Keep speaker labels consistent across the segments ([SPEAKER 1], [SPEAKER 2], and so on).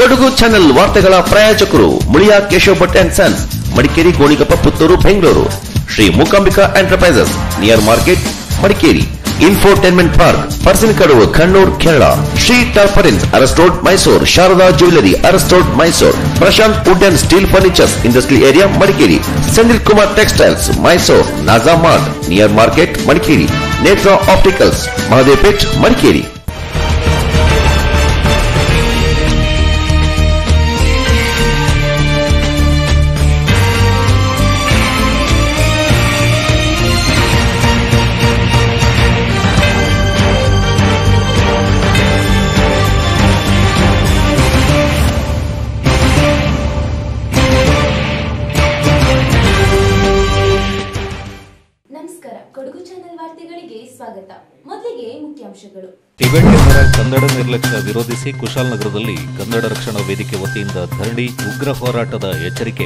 [SPEAKER 1] Kodagu channel ವಾರ್ತೆಗಳ ಪ್ರಾಯೋಜಕರು Muliya Keshav Bhat and sons Madikeri Gonikoppa Puttur Bengaluru Shri Mookambika enterprises near market Madikeri infotainment park Parassinikadavu Kannur Kerala Shri ಟಾರ್ಪರಿನ್ಸ್ ಅರಸ್ಟೋಡ್ ಮೈಸೂರು ಶಾರದಾ ಜ್ಯುವೆಲರಿ ಅರಸ್ಟೋಡ್ Mysuru Prashanth wood and steel furnitures industrial area Madikeri Senthil Kumar textiles Mysuru Naja mart near market Madikeri Netra opticals Mahadevpet Madikeri
[SPEAKER 2] ನಮಸ್ಕಾರ Kodagu channel ವಾರ್ತೆಗಳಿಗೆ ಸ್ವಾಗತ ಮೊದಲಿಗೆ ಮುಖ್ಯಾಂಶಗಳು
[SPEAKER 3] ಟಿಬೆಟಿಯನ್ನರ ಕನ್ನಡ ನಿರ್ಲಕ್ಷ್ಯ ವಿರೋಧಿಸಿ ಕುಶಾಲನಗರದಲ್ಲಿ ಕನ್ನಡ ರಕ್ಷಣಾ ವೇದಿಕೆ ವತಿಯಿಂದ ಧರಣಿ ಉಗ್ರ ಹೋರಾಟದ ಎಚ್ಚರಿಕೆ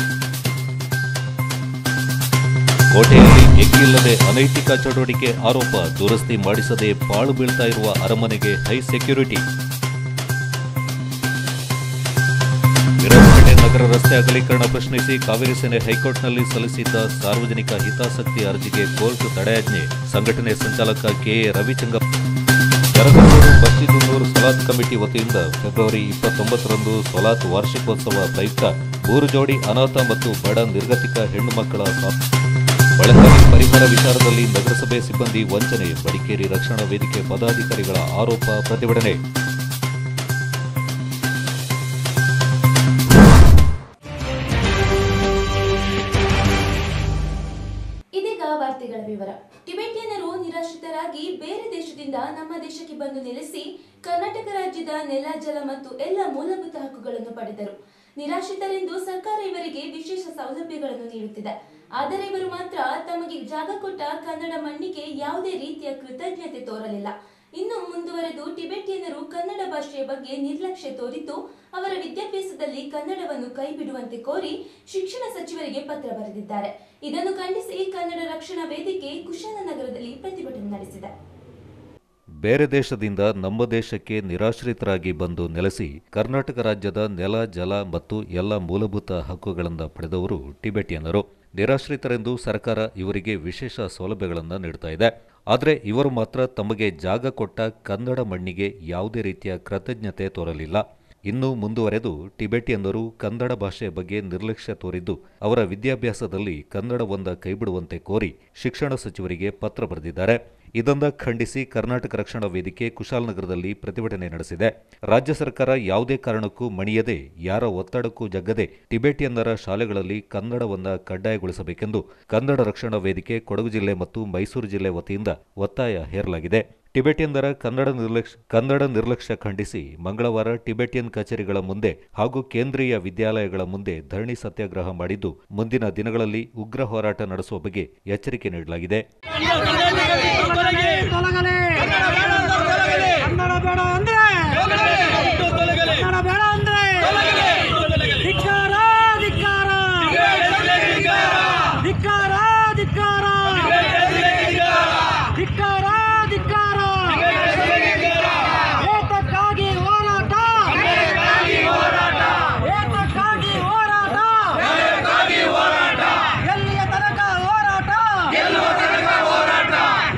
[SPEAKER 3] ಕೋಟೆಯಲ್ಲಿ ಎಗ್ಗಿಲ್ಲದೆ ಅನೈತಿಕ ಚಟುವಟಿಕೆ ಆರೋಪ ದುರಸ್ತಿ ಮಾಡಿಸದೆ ಪಾಳು ಬೀಳ್ತಾ ಇರುವ ಅರಮನೆಗೆ ಹೈ ಸೆಕ್ಯೂರಿಟಿ ವಿರಾಜಪೇಟೆ ನಗರ ರಸ್ತೆ ಅಗಲೀಕರಣ ಪ್ರಶ್ನಿಸಿ ಕಾವೇರಿ ಸೇನೆ ಹೈಕೋರ್ಟ್ನಲ್ಲಿ ಸಲ್ಲಿಸಿದ್ದ ಸಾರ್ವಜನಿಕ ಹಿತಾಸಕ್ತಿ ಅರ್ಜಿಗೆ ಕೋರ್ಟ್ ತಡೆಯಾಜ್ಞೆ ಸಂಘಟನೆ ಸಂಚಾಲಕ ಕೆಎ ರವಿಚಂಗಪ್ಪ ಯರಗನೂರು ಬಸ್ತಿದುನ್ನೂರು ಸಲಾತ್ ಕಮಿಟಿ ವತಿಯಿಂದ ಫೆಬ್ರವರಿ ಇಪ್ಪತ್ತೊಂಬತ್ತರಂದು ಸಲಾತ್ ವಾರ್ಷಿಕೋತ್ಸವ ಪ್ರಯುಕ್ತ ಮೂರು ಜೋಡಿ ಅನಾಥ ಮತ್ತು ಬಡ ನಿರ್ಗತಿಕ ಹೆಣ್ಣು ಮಕ್ಕಳ ಸಾ- ಬಳಕೆಗೆ ಪರಿಹಾರ ವಿಚಾರದಲ್ಲಿ ನಗರಸಭೆ ಸಿಬ್ಬಂದಿ ವಂಚನೆ ಮಡಿಕೇರಿ ರಕ್ಷಣಾ ವೇದಿಕೆ ಪದಾಧಿಕಾರಿಗಳ ಆರೋಪ ಪ್ರತಿಭಟನೆ
[SPEAKER 2] ಇದೀಗ ವಾರ್ತೆಗಳ ವಿವರ ಟಿಬೆಟಿಯನ್ನರು ನಿರಾಶ್ರಿತರಾಗಿ ಬೇರೆ ದೇಶದಿಂದ ನಮ್ಮ ದೇಶಕ್ಕೆ ಬಂದು ನೆಲೆಸಿ ಕರ್ನಾಟಕ ರಾಜ್ಯದ ನೆಲ ಜಲ ಮತ್ತು ಎಲ್ಲ ಮೂಲಭೂತ ಹಕ್ಕುಗಳನ್ನು ಪಡೆದರು ನಿರಾಶ್ರಿತರೆಂದು ಸರ್ಕಾರ ಇವರಿಗೆ ವಿಶೇಷ ಸೌಲಭ್ಯಗಳನ್ನು ನೀಡುತ್ತಿದೆ ಆದರೆ ಇವರು ಮಾತ್ರ ತಮಗೆ ಜಾಗ ಕೊಟ್ಟ ಕನ್ನಡ ಮಣ್ಣಿಗೆ ಯಾವುದೇ ರೀತಿಯ ಕೃತಜ್ಞತೆ ತೋರಲಿಲ್ಲ ಇನ್ನು ಮುಂದುವರೆದು ಟಿಬೆಟಿಯನ್ನರು ಕನ್ನಡ ಭಾಷೆಯ ಬಗ್ಗೆ ನಿರ್ಲಕ್ಷ್ಯ ತೋರಿದ್ದು ಅವರ ವಿದ್ಯಾಭ್ಯಾಸದಲ್ಲಿ ಕನ್ನಡವನ್ನು ಕೈಬಿಡುವಂತೆ ಕೋರಿ ಶಿಕ್ಷಣ ಸಚಿವರಿಗೆ ಪತ್ರ ಬರೆದಿದ್ದಾರೆ ಇದನ್ನು ಖಂಡಿಸಿ ಕನ್ನಡ ರಕ್ಷಣಾ ವೇದಿಕೆ ಕುಶಾಲನಗರದಲ್ಲಿ ಪ್ರತಿಭಟನೆ ನಡೆಸಿದೆ
[SPEAKER 3] ಬೇರೆ ದೇಶದಿಂದ ನಮ್ಮ ದೇಶಕ್ಕೆ ನಿರಾಶ್ರಿತರಾಗಿ ಬಂದು ನೆಲೆಸಿ ಕರ್ನಾಟಕ ರಾಜ್ಯದ ನೆಲ ಜಲ ಮತ್ತು ಎಲ್ಲ ಮೂಲಭೂತ ಹಕ್ಕುಗಳನ್ನು ಪಡೆದವರು ಟಿಬೆಟಿಯನ್ನರು ನಿರಾಶ್ರಿತರೆಂದು ಸರ್ಕಾರ ಇವರಿಗೆ ವಿಶೇಷ ಸೌಲಭ್ಯಗಳನ್ನು ನೀಡ್ತಾ ಇದೆ ಆದರೆ ಇವರು ಮಾತ್ರ ತಮಗೆ ಜಾಗ ಕೊಟ್ಟ ಕನ್ನಡ ಮಣ್ಣಿಗೆ ಯಾವುದೇ ರೀತಿಯ ಕೃತಜ್ಞತೆ ತೋರಲಿಲ್ಲ ಇನ್ನು ಮುಂದುವರೆದು ಟಿಬೆಟಿಯನ್ನರು ಕನ್ನಡ ಭಾಷೆಯ ಬಗ್ಗೆ ನಿರ್ಲಕ್ಷ್ಯ ತೋರಿದ್ದು ಅವರ ವಿದ್ಯಾಭ್ಯಾಸದಲ್ಲಿ ಕನ್ನಡವೊಂದ ಕೈಬಿಡುವಂತೆ ಕೋರಿ ಶಿಕ್ಷಣ ಸಚಿವರಿಗೆ ಪತ್ರ ಬರೆದಿದ್ದಾರೆ ಇದನ್ನ ಖಂಡಿಸಿ ಕರ್ನಾಟಕ ರಕ್ಷಣಾ ವೇದಿಕೆ ಕುಶಾಲನಗರದಲ್ಲಿ ಪ್ರತಿಭಟನೆ ನಡೆಸಿದೆ ರಾಜ್ಯ ಸರ್ಕಾರ ಯಾವುದೇ ಕಾರಣಕ್ಕೂ ಮಣಿಯದೆ ಯಾರ ಒತ್ತಡಕ್ಕೂ ಜಗ್ಗದೆ ಟಿಬೆಟಿಯನ್ನರ ಶಾಲೆಗಳಲ್ಲಿ ಕನ್ನಡವನ್ನ ಕಡ್ಡಾಯಗೊಳಿಸಬೇಕೆಂದು ಕನ್ನಡ ರಕ್ಷಣಾ ವೇದಿಕೆ ಕೊಡಗು ಜಿಲ್ಲೆ ಮತ್ತು ಮೈಸೂರು ಜಿಲ್ಲೆ ವತಿಯಿಂದ ಒತ್ತಾಯ ಹೇರಲಾಗಿದೆ ಟಿಬೆಟಿಯನ್ನರ ಕನ್ನಡ ನಿರ್ಲಕ್ಷ್ಯ ಕನ್ನಡ ನಿರ್ಲಕ್ಷ್ಯ ಖಂಡಿಸಿ ಮಂಗಳವಾರ ಟಿಬೆಟಿಯನ್ ಕಚೇರಿಗಳ ಮುಂದೆ ಹಾಗೂ ಕೇಂದ್ರೀಯ ವಿದ್ಯಾಲಯಗಳ ಮುಂದೆ ಧರಣಿ ಸತ್ಯಾಗ್ರಹ ಮಾಡಿದ್ದು ಮುಂದಿನ ದಿನಗಳಲ್ಲಿ ಉಗ್ರ ಹೋರಾಟ ನಡೆಸುವ ಬಗ್ಗೆ ಎಚ್ಚರಿಕೆ ನೀಡಲಾಗಿದೆ
[SPEAKER 4] ತೊಲಗಲಿ ಕನ್ನಡ ಬೇಡ ಅಂದ್ರೆ ಕನ್ನಡ ಬೇಡ ಅಂದ್ರೆ ಧಿಕ್ಕಾರ ಧಿಕ್ಕಾರ ಧಿಕ್ಕಾರ ಧಿಕ್ಕಾರ ಧಿಕ್ಕಾರ ಧಿಕ್ಕಾರ ಏತಕ್ಕಾಗಿ ಹೋರಾಟ ಏತಕ್ಕಾಗಿ ಹೋರಾಟ ಎಲ್ಲಿಯ ತನಕ ಹೋರಾಟ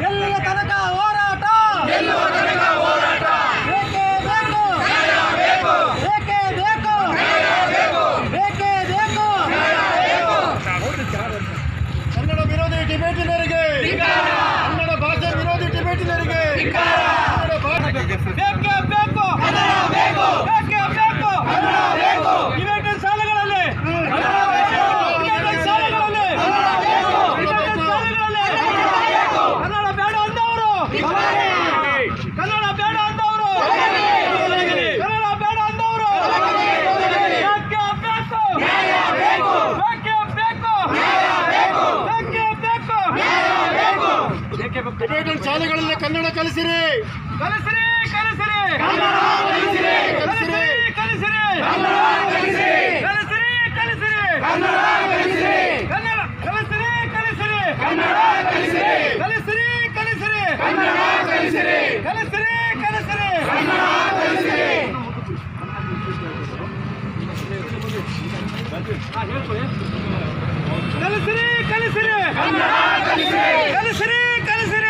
[SPEAKER 4] ಕಲಿಸಿರಿ ಕಲಿಸಿರಿ ಕಲಿಸಿರಿ ಕಲಿಸಿರಿ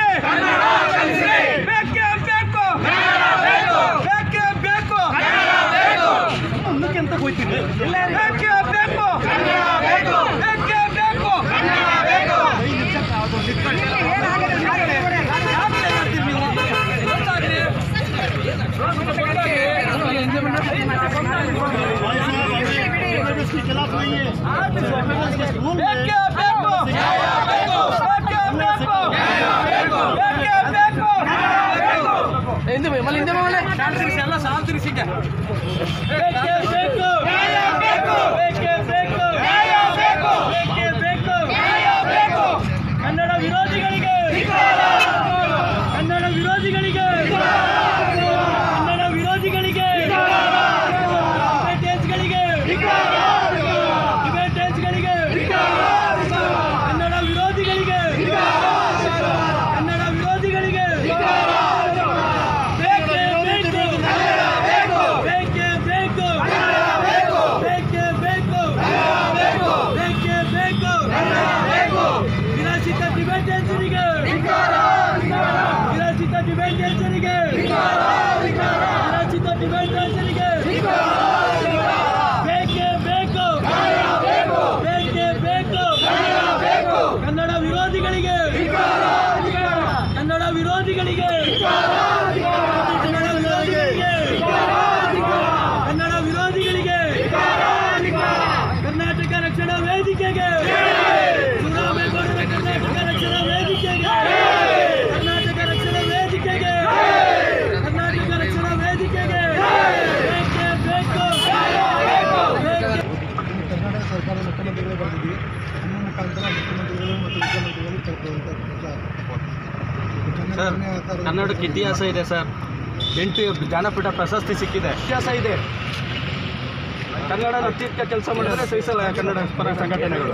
[SPEAKER 4] ಬೇಕೇ ಬೇಕು ಬೇಕೇ ಬೇಕು ಮುಂದಕ್ಕೆ ಅಂತ ಹೋಯ್ತೀನಿ ಬೇಕೇ ಬೇಕು ಬೇಕೇ ಬೇಕು ಐದು ನಿಮಿಷ ಕಾದು ನಿಂತ್ಕೊಳ್ಳಿ. ಬೇಕೇ ಬೇಕು ಬೇಕೇ ಬೇಕು ಬೇಕೇ ಬೇಕು ಹಿಂದೆ ಮಲ್ಲಿ ಹಿಂದೆ ಮಲ್ಲಿ ಶಾಂತಿರಿಸಿ ಎಲ್ಲ ಶಾಂತಿರಿಸಿದ್ದೆ ಬೇಕೇ ಬೇಕು ಬೇಕು ಬೇಕೇ ಬೇಕು ಬೇಕು ಬೇಕೇ ಬೇಕು ಬೇಕು ಕನ್ನಡ ವಿರೋಧಿಗಳಿಗೆ ಕನ್ನಡ ವಿರೋಧಿಗಳಿಗೆ ಕನ್ನಡ ವಿರೋಧಿಗಳಿಗೆ ಟಿಬೆಟಿಯನ್ಸ್ಗಳಿಗೆ ಟಿಬೆಟಿಯನ್ಸ್ಗಳಿಗೆ ಕನ್ನಡ ವಿರೋಧಿಗಳಿಗೆ ಕನ್ನಡ ವಿರೋಧಿಗಳಿಗೆ ಬೇಕೇ ಬೇಕು ಬೇಕೇ ಬೇಕು ಬೇಕೇ ಬೇಕು ಬೇಕೇ ಬೇಕು ವಿರಾಸಿತ ಟಿಬೆಟಿಯನ್ಸರಿಗೆ ವಿರಾಸಿತ ಟಿಬೆಟಿಯನ್ಸರಿಗೆ ವಿರಾಸಿತ ಟಿಬೆಟಿಯನ್ಸರಿಗೆ ಬೇಕೇ ಬೇಕು ಬೇಕೇ ಬೇಕು ಕನ್ನಡ ವಿರೋಧಿಗಳಿಗೆ ಕನ್ನಡ ವಿರೋಧಿಗಳಿಗೆ ಕನ್ನಡ ವಿರೋಧಿಗಳಿಗೆ ಕನ್ನಡ ವಿರೋಧಿಗಳಿಗೆ ಕರ್ನಾಟಕ ರಕ್ಷಣಾ ವೇದಿಕೆಗೆ ಶಿವರಾಮೇಗೌಡರ ಕರ್ನಾಟಕ ರಕ್ಷಣಾ ವೇದಿಕೆಗೆ ಕರ್ನಾಟಕ ರಕ್ಷಣಾ ವೇದಿಕೆಗೆ ಕರ್ನಾಟಕ ರಕ್ಷಣಾ ವೇದಿಕೆಗೆ ಬೇಕೇ ಬೇಕು ಬೇಕೇ
[SPEAKER 5] ಕರ್ನಾಟಕ ಸರ್ಕಾರದ ಮುಖ್ಯಮಂತ್ರಿಗಳು ಬರೆದಿದ್ದೀವಿ ನಮ್ಮ ಮುಖಾಂತರ ಮುಖ್ಯಮಂತ್ರಿಗಳು ಮತ್ತು ಮುಖ್ಯಮಂತ್ರಿಗಳು ತಿಳ್ಕೊಳ್ಳುವಂಥ
[SPEAKER 6] ಸರ್ ಕನ್ನಡಕ್ಕೆ ಇತಿಹಾಸ ಇದೆ ಸರ್ ಎಂಟು ಜ್ಞಾನಪೀಠ ಪ್ರಶಸ್ತಿ ಸಿಕ್ಕಿದೆ ಇತಿಹಾಸ ಇದೆ ಕನ್ನಡ ಅತ್ಯುತ್ತ ಕೆಲಸ ಮಾಡಿದ್ರೆ ಸಹಿಸಲ್ಲ ಕನ್ನಡ ಪರ ಸಂಘಟನೆಗಳು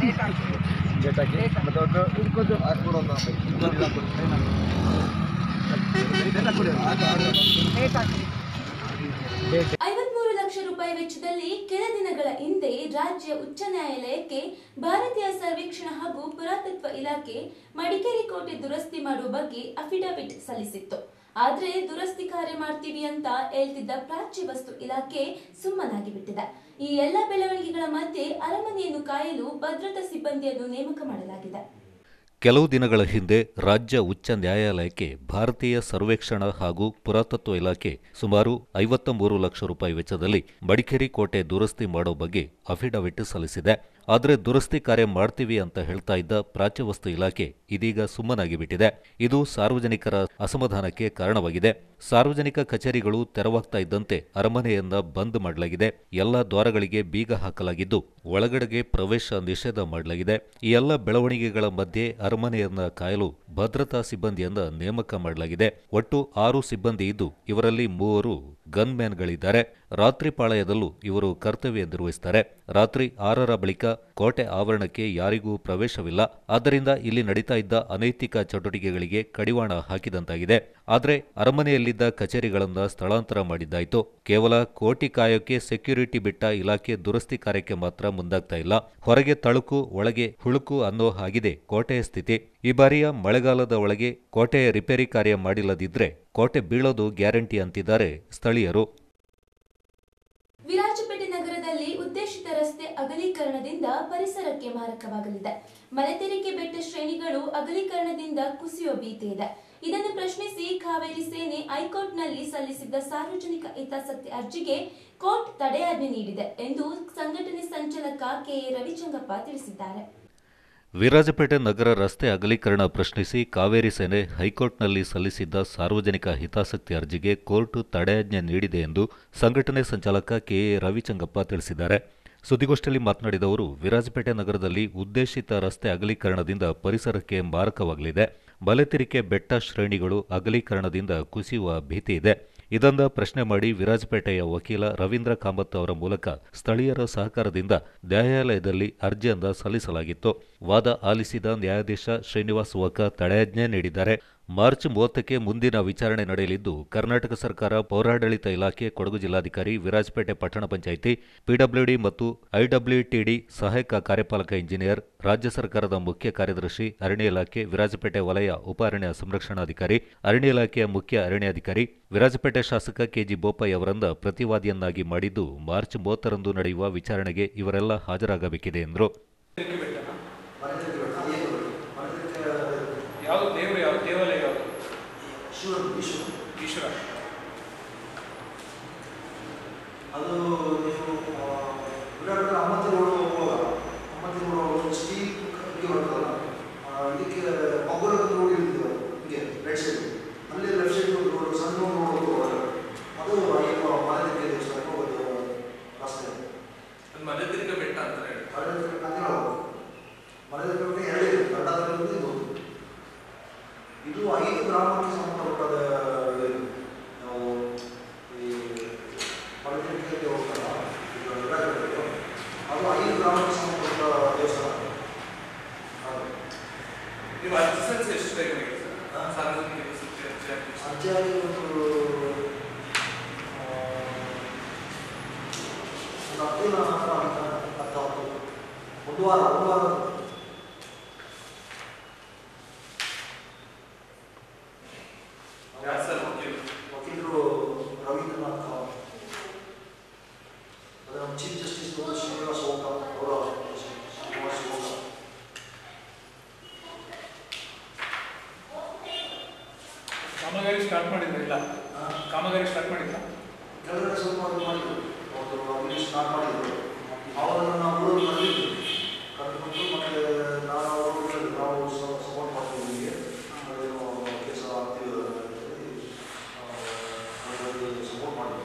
[SPEAKER 2] ಐವತ್ಮೂರು ಲಕ್ಷ ರೂಪಾಯಿ ವೆಚ್ಚದಲ್ಲಿ ಕೆಲ ದಿನಗಳ ಹಿಂದೆ ರಾಜ್ಯ ಉಚ್ಚ ನ್ಯಾಯಾಲಯಕ್ಕೆ ಭಾರತೀಯ ಸರ್ವೇಕ್ಷಣಾ ಹಾಗೂ ಪುರಾತತ್ವ ಇಲಾಖೆ ಮಡಿಕೇರಿ ಕೋಟೆ ದುರಸ್ತಿ ಮಾಡುವ ಬಗ್ಗೆ ಅಫಿಡವಿಟ್ ಸಲ್ಲಿಸಿತ್ತು ಆದ್ರೆ ದುರಸ್ತಿ ಕಾರ್ಯ ಮಾಡ್ತೀವಿ ಅಂತ ಹೇಳ್ತಿದ್ದ ಪ್ರಾಚ್ಯ ವಸ್ತು ಇಲಾಖೆ ಸುಮ್ಮನಾಗಿ ಬಿಟ್ಟಿದೆ ಈ ಎಲ್ಲ ಬೆಳವಣಿಗೆಗಳ ಮಧ್ಯೆ ಅರಮನೆಯನ್ನು ಕಾಯಲು ಭದ್ರತಾ ಸಿಬ್ಬಂದಿಯನ್ನು ನೇಮಕ ಮಾಡಲಾಗಿದೆ
[SPEAKER 3] ಕೆಲವು ದಿನಗಳ ಹಿಂದೆ ರಾಜ್ಯ ಉಚ್ಚ ನ್ಯಾಯಾಲಯಕ್ಕೆ ಭಾರತೀಯ ಸರ್ವೇಕ್ಷಣಾ ಹಾಗೂ ಪುರಾತತ್ವ ಇಲಾಖೆ ಸುಮಾರು ಐವತ್ತ ಮೂರು ಲಕ್ಷ ರೂಪಾಯಿ ವೆಚ್ಚದಲ್ಲಿ ಮಡಿಕೇರಿ ಕೋಟೆ ದುರಸ್ತಿ ಮಾಡೋ ಬಗ್ಗೆ ಅಫಿಡವಿಟ್ ಸಲ್ಲಿಸಿದೆ ಆದರೆ ದುರಸ್ತಿ ಕಾರ್ಯ ಮಾಡ್ತೀವಿ ಅಂತ ಹೇಳ್ತಾ ಇದ್ದ ಪ್ರಾಚ್ಯವಸ್ತು ಇಲಾಖೆ ಇದೀಗ ಸುಮ್ಮನಾಗಿ ಬಿಟ್ಟಿದೆ ಇದು ಸಾರ್ವಜನಿಕರ ಅಸಮಾಧಾನಕ್ಕೆ ಕಾರಣವಾಗಿದೆ ಸಾರ್ವಜನಿಕ ಕಚೇರಿಗಳು ತೆರವಾಗ್ತಾ ಇದ್ದಂತೆ ಅರಮನೆಯನ್ನ ಬಂದ್ ಮಾಡಲಾಗಿದೆ ಎಲ್ಲ ದ್ವಾರಗಳಿಗೆ ಬೀಗ ಹಾಕಲಾಗಿದ್ದು ಒಳಗಡೆಗೆ ಪ್ರವೇಶ ನಿಷೇಧ ಮಾಡಲಾಗಿದೆ ಈ ಎಲ್ಲ ಬೆಳವಣಿಗೆಗಳ ಮಧ್ಯೆ ಅರಮನೆಯನ್ನ ಕಾಯಲು ಭದ್ರತಾ ಸಿಬ್ಬಂದಿಯನ್ನ ನೇಮಕ ಮಾಡಲಾಗಿದೆ ಒಟ್ಟು ಆರು ಸಿಬ್ಬಂದಿ ಇದ್ದು ಇವರಲ್ಲಿ ಮೂವರು ಗನ್ಮ್ಯಾನ್ಗಳಿದ್ದಾರೆ ರಾತ್ರಿ ಪಾಳಯದಲ್ಲೂ ಇವರು ಕರ್ತವ್ಯ ನಿರ್ವಹಿಸುತ್ತಾರೆ ರಾತ್ರಿ ಆರರ ಬಳಿಕ ಕೋಟೆ ಆವರಣಕ್ಕೆ ಯಾರಿಗೂ ಪ್ರವೇಶವಿಲ್ಲ ಆದ್ದರಿಂದ ಇಲ್ಲಿ ನಡೀತಾ ಇದ್ದ ಅನೈತಿಕ ಚಟುವಟಿಕೆಗಳಿಗೆ ಕಡಿವಾಣ ಹಾಕಿದಂತಾಗಿದೆ ಆದರೆ ಅರಮನೆಯಲ್ಲಿದ್ದ ಕಚೇರಿಗಳನ್ನ ಸ್ಥಳಾಂತರ ಮಾಡಿದ್ದಾಯಿತು ಕೇವಲ ಕೋಟಿ ಕಾಯೋಕೆ ಸೆಕ್ಯೂರಿಟಿ ಬಿಟ್ಟ ಇಲಾಖೆ ದುರಸ್ತಿ ಕಾರ್ಯಕ್ಕೆ ಮಾತ್ರ ಮುಂದಾಗ್ತಾ ಇಲ್ಲ ಹೊರಗೆ ತಳುಕು ಒಳಗೆ ಹುಳುಕು ಅನ್ನೋ ಹಾಗಿದೆ ಕೋಟೆಯ ಸ್ಥಿತಿ ಈ ಬಾರಿಯ ಮಳೆಗಾಲದ ಒಳಗೆ ಕೋಟೆಯ ರಿಪೇರಿ ಕಾರ್ಯ ಮಾಡಿಲ್ಲದಿದ್ರೆ ಕೋಟೆ ಬೀಳೋದು ಗ್ಯಾರಂಟಿ ಅಂತಿದ್ದಾರೆ ಸ್ಥಳೀಯರು
[SPEAKER 2] ವಿರಾಜಪೇಟೆ ನಗರದಲ್ಲಿ ಉದ್ದೇಶಿತ ರಸ್ತೆ ಅಗಲೀಕರಣದಿಂದ ಪರಿಸರಕ್ಕೆ ಮಾರಕವಾಗಲಿದೆ ಮನೆ ತೆರಿಗೆ ಬೆಟ್ಟ ಶ್ರೇಣಿಗಳು ಅಗಲೀಕರಣದಿಂದ ಕುಸಿಯುವ ಭೀತಿ ಇದೆ ಇದನ್ನು ಪ್ರಶ್ನಿಸಿ ಕಾವೇರಿ ಸೇನೆ ಹೈಕೋರ್ಟ್ನಲ್ಲಿ ಸಲ್ಲಿಸಿದ್ದ ಸಾರ್ವಜನಿಕ ಹಿತಾಸಕ್ತಿ ಅರ್ಜಿಗೆ ಕೋರ್ಟ್ ತಡೆಯಾಜ್ಞೆ ನೀಡಿದೆ ಎಂದು ಸಂಘಟನೆ ಸಂಚಾಲಕ ಕೆಎ ರವಿಚಂಗಪ್ಪ ತಿಳಿಸಿದ್ದಾರೆ
[SPEAKER 3] ವಿರಾಜಪೇಟೆ ನಗರ ರಸ್ತೆ ಅಗಲೀಕರಣ ಪ್ರಶ್ನಿಸಿ ಕಾವೇರಿ ಸೇನೆ ಹೈಕೋರ್ಟ್ನಲ್ಲಿ ಸಲ್ಲಿಸಿದ್ದ ಸಾರ್ವಜನಿಕ ಹಿತಾಸಕ್ತಿ ಅರ್ಜಿಗೆ ಕೋರ್ಟ್ ತಡೆಯಾಜ್ಞೆ ನೀಡಿದೆ ಎಂದು ಸಂಘಟನೆ ಸಂಚಾಲಕ ಕೆಎ ರವಿಚಂಗಪ್ಪ ತಿಳಿಸಿದ್ದಾರೆ ಸುದ್ದಿಗೋಷ್ಠಿಯಲ್ಲಿ ಮಾತನಾಡಿದ ಅವರು ವಿರಾಜಪೇಟೆ ನಗರದಲ್ಲಿ ಉದ್ದೇಶಿತ ರಸ್ತೆ ಅಗಲೀಕರಣದಿಂದ ಪರಿಸರಕ್ಕೆ ಮಾರಕವಾಗಲಿದೆ ಬಲೆತಿರಿಕೆ ಬೆಟ್ಟ ಶ್ರೇಣಿಗಳು ಅಗಲೀಕರಣದಿಂದ ಕುಸಿಯುವ ಭೀತಿ ಇದೆ ಇದನ್ನ ಪ್ರಶ್ನೆ ಮಾಡಿ ವಿರಾಜಪೇಟೆಯ ವಕೀಲ ರವೀಂದ್ರ ಕಾಮತ್ ಅವರ ಮೂಲಕ ಸ್ಥಳೀಯರ ಸಹಕಾರದಿಂದ ನ್ಯಾಯಾಲಯದಲ್ಲಿ ಅರ್ಜಿಯನ್ನ ಸಲ್ಲಿಸಲಾಗಿತ್ತು ವಾದ ಆಲಿಸಿದ ನ್ಯಾಯಾಧೀಶ ಶ್ರೀನಿವಾಸ್ ವಕ ತಡೆಯಾಜ್ಞೆ ನೀಡಿದ್ದಾರೆ ಮಾರ್ಚ್ ಮೂವತ್ತಕ್ಕೆ ಮುಂದಿನ ವಿಚಾರಣೆ ನಡೆಯಲಿದ್ದು ಕರ್ನಾಟಕ ಸರ್ಕಾರ ಪೌರಾಡಳಿತ ಇಲಾಖೆ ಕೊಡಗು ಜಿಲ್ಲಾಧಿಕಾರಿ ವಿರಾಜಪೇಟೆ ಪಟ್ಟಣ ಪಂಚಾಯಿತಿ ಪಿಡಬ್ಲ್ಯೂಡಿ ಮತ್ತು ಐಡಬ್ಲ್ಯೂಟಿಡಿ ಸಹಾಯಕ ಕಾರ್ಯಪಾಲಕ ಇಂಜಿನಿಯರ್ ರಾಜ್ಯ ಸರ್ಕಾರದ ಮುಖ್ಯ ಕಾರ್ಯದರ್ಶಿ ಅರಣ್ಯ ಇಲಾಖೆ ವಿರಾಜಪೇಟೆ ವಲಯ ಉಪ ಅರಣ್ಯ ಸಂರಕ್ಷಣಾಧಿಕಾರಿ ಅರಣ್ಯ ಇಲಾಖೆಯ ಮುಖ್ಯ ಅರಣ್ಯಾಧಿಕಾರಿ ವಿರಾಜಪೇಟೆ ಶಾಸಕ ಕೆಜಿ ಬೋಪಯ್ಯ ಅವರನ್ನ ಪ್ರತಿವಾದಿಯನ್ನಾಗಿ ಮಾಡಿದ್ದು ಮಾರ್ಚ್ ಮೂವತ್ತರಂದು ನಡೆಯುವ ವಿಚಾರಣೆಗೆ ಇವರೆಲ್ಲ ಹಾಜರಾಗಬೇಕಿದೆ ಎಂದರು
[SPEAKER 7] ಯಾವುದು ದೇವರು ಯಾವುದು ದೇವಾಲಯ ಯಾವುದು ಈಶ್ವರ
[SPEAKER 5] ಅದು ನೀವು ವಿರಾಟ್ ಅಮ್ಮತ್ತಿ ರೋಡ್ ಹೋಗುವಾಗ ಅಮ್ಮತ್ತಿ ರೋಡ್ ಹೋಗುವಾಗ ಸ್ಟೀಲ್ ಕಟ್ಟಿಗೆ ಬರ್ತದಲ್ಲ ಆ, ಇದಕ್ಕೆ ಮಗುರದ ರೋಡ್ ಇರ್ತದೆ ಹಿಂಗೆ ರೈಟ್ ಸೈಡ್ ಅಲ್ಲಿ ಲೆಫ್ಟ್ ಸೈಡ್ ಒಂದು ರೋಡ್ ಸಣ್ಣ ರೋಡ್ ಹೋಗುವಾಗ ಅದು ಅಯ್ಯಪ್ಪ ಮಲೆದಿಕ್ಕೆ ದೇವಸ್ಥಾನಕ್ಕೆ ಹೋಗೋದು ರಸ್ತೆ
[SPEAKER 7] ಅದು ಮಲೆದಿರ್ಗ ಬೆಟ್ಟ ಅಂತ ಹೇಳಿ
[SPEAKER 5] ಮಲೆದಿಕ್ಕೆ ಅದೇ ಹೋಗೋದು ಮಲೆದಿಕ್ಕೆ ಬೆಟ್ಟ ಎರಡೇ ಇದೆ ಕರ್ನಾಟಕದಲ್ಲಿ ಇದು ಇದು ಐದು ಗ್ರಾಮಕ್ಕೆ ಸಂಬಂಧಪಟ್ಟ ಇದು ನಾವು ಈ ಮಲೆದಿಕ್ಕೆ ದೇವಸ್ಥಾನ ಇದು ವಿರಾಜಪೇಟೆ. ಅದು ಐದು ಗ್ರಾಮಕ್ಕೆ ಸಂಬಂಧಪಟ್ಟ ದೇವಸ್ಥಾನ ಹೌದು.
[SPEAKER 7] ನೀವು ಅರ್ಜಿ ಸಲ್ಲಿಸಿ ಎಷ್ಟು ಬೇಗ ಬೇಕು ಸರ್ ಸಾರ್ವಜನಿಕ ಅರ್ಜಿ ಹಾಕಿ.
[SPEAKER 5] ಅಜ್ಜಾಗಿ ಒಂದು ಆ, ಒಂದು ಹತ್ತು ಹತ್ತು ಹತ್ತು ಹತ್ತು ಒಂದು ವಾರ ಒಂದು ವಾರ
[SPEAKER 7] ಯಾರು ಸರ್ ವಕೀಲರು?
[SPEAKER 5] ವಕೀಲರು ರವೀಂದ್ರನಾಥ್ ಕಾಮತ್ ಅದು ನಮ್ಮ ಚೀಫ್ ಜಸ್ಟಿಸ್ ಶ್ರೀನಿವಾಸ ಓಕ ಅವರ ಶ್ರೀನಿವಾಸ ಓಕ
[SPEAKER 7] ಕಾಮಗಾರಿ ಸ್ಟಾರ್ಟ್ ಮಾಡಿದ್ರೆ ಇಲ್ಲ ಕಾಮಗಾರಿ ಸ್ಟಾರ್ಟ್ ಮಾಡಿಲ್ಲ
[SPEAKER 5] ಕೆಳಗಡೆ ಸ್ವಲ್ಪ ಅದು ಮಾಡಿದ್ರು ಅವರು ಅಲ್ಲಿ ಸ್ಟಾರ್ಟ್ ಮಾಡಿದ್ರು ಅವರನ್ನು ನಾವು ಊರಲ್ಲಿ ಕರೆದಿದ್ವಿ ಕರೆದುಕೊಂಡು ಮತ್ತೆ ನಾನು ಅವರು ಹೇಳಿದ್ರು, ನಾವು ಸಪೋರ್ಟ್ ಮಾಡ್ತೀವಿ ನಿಮಗೆ ಅದೇನು ಕೆಲಸ ಆಗ್ತೀವಿ ಸಪೋರ್ಟ್ ಮಾಡಿದ್ವಿ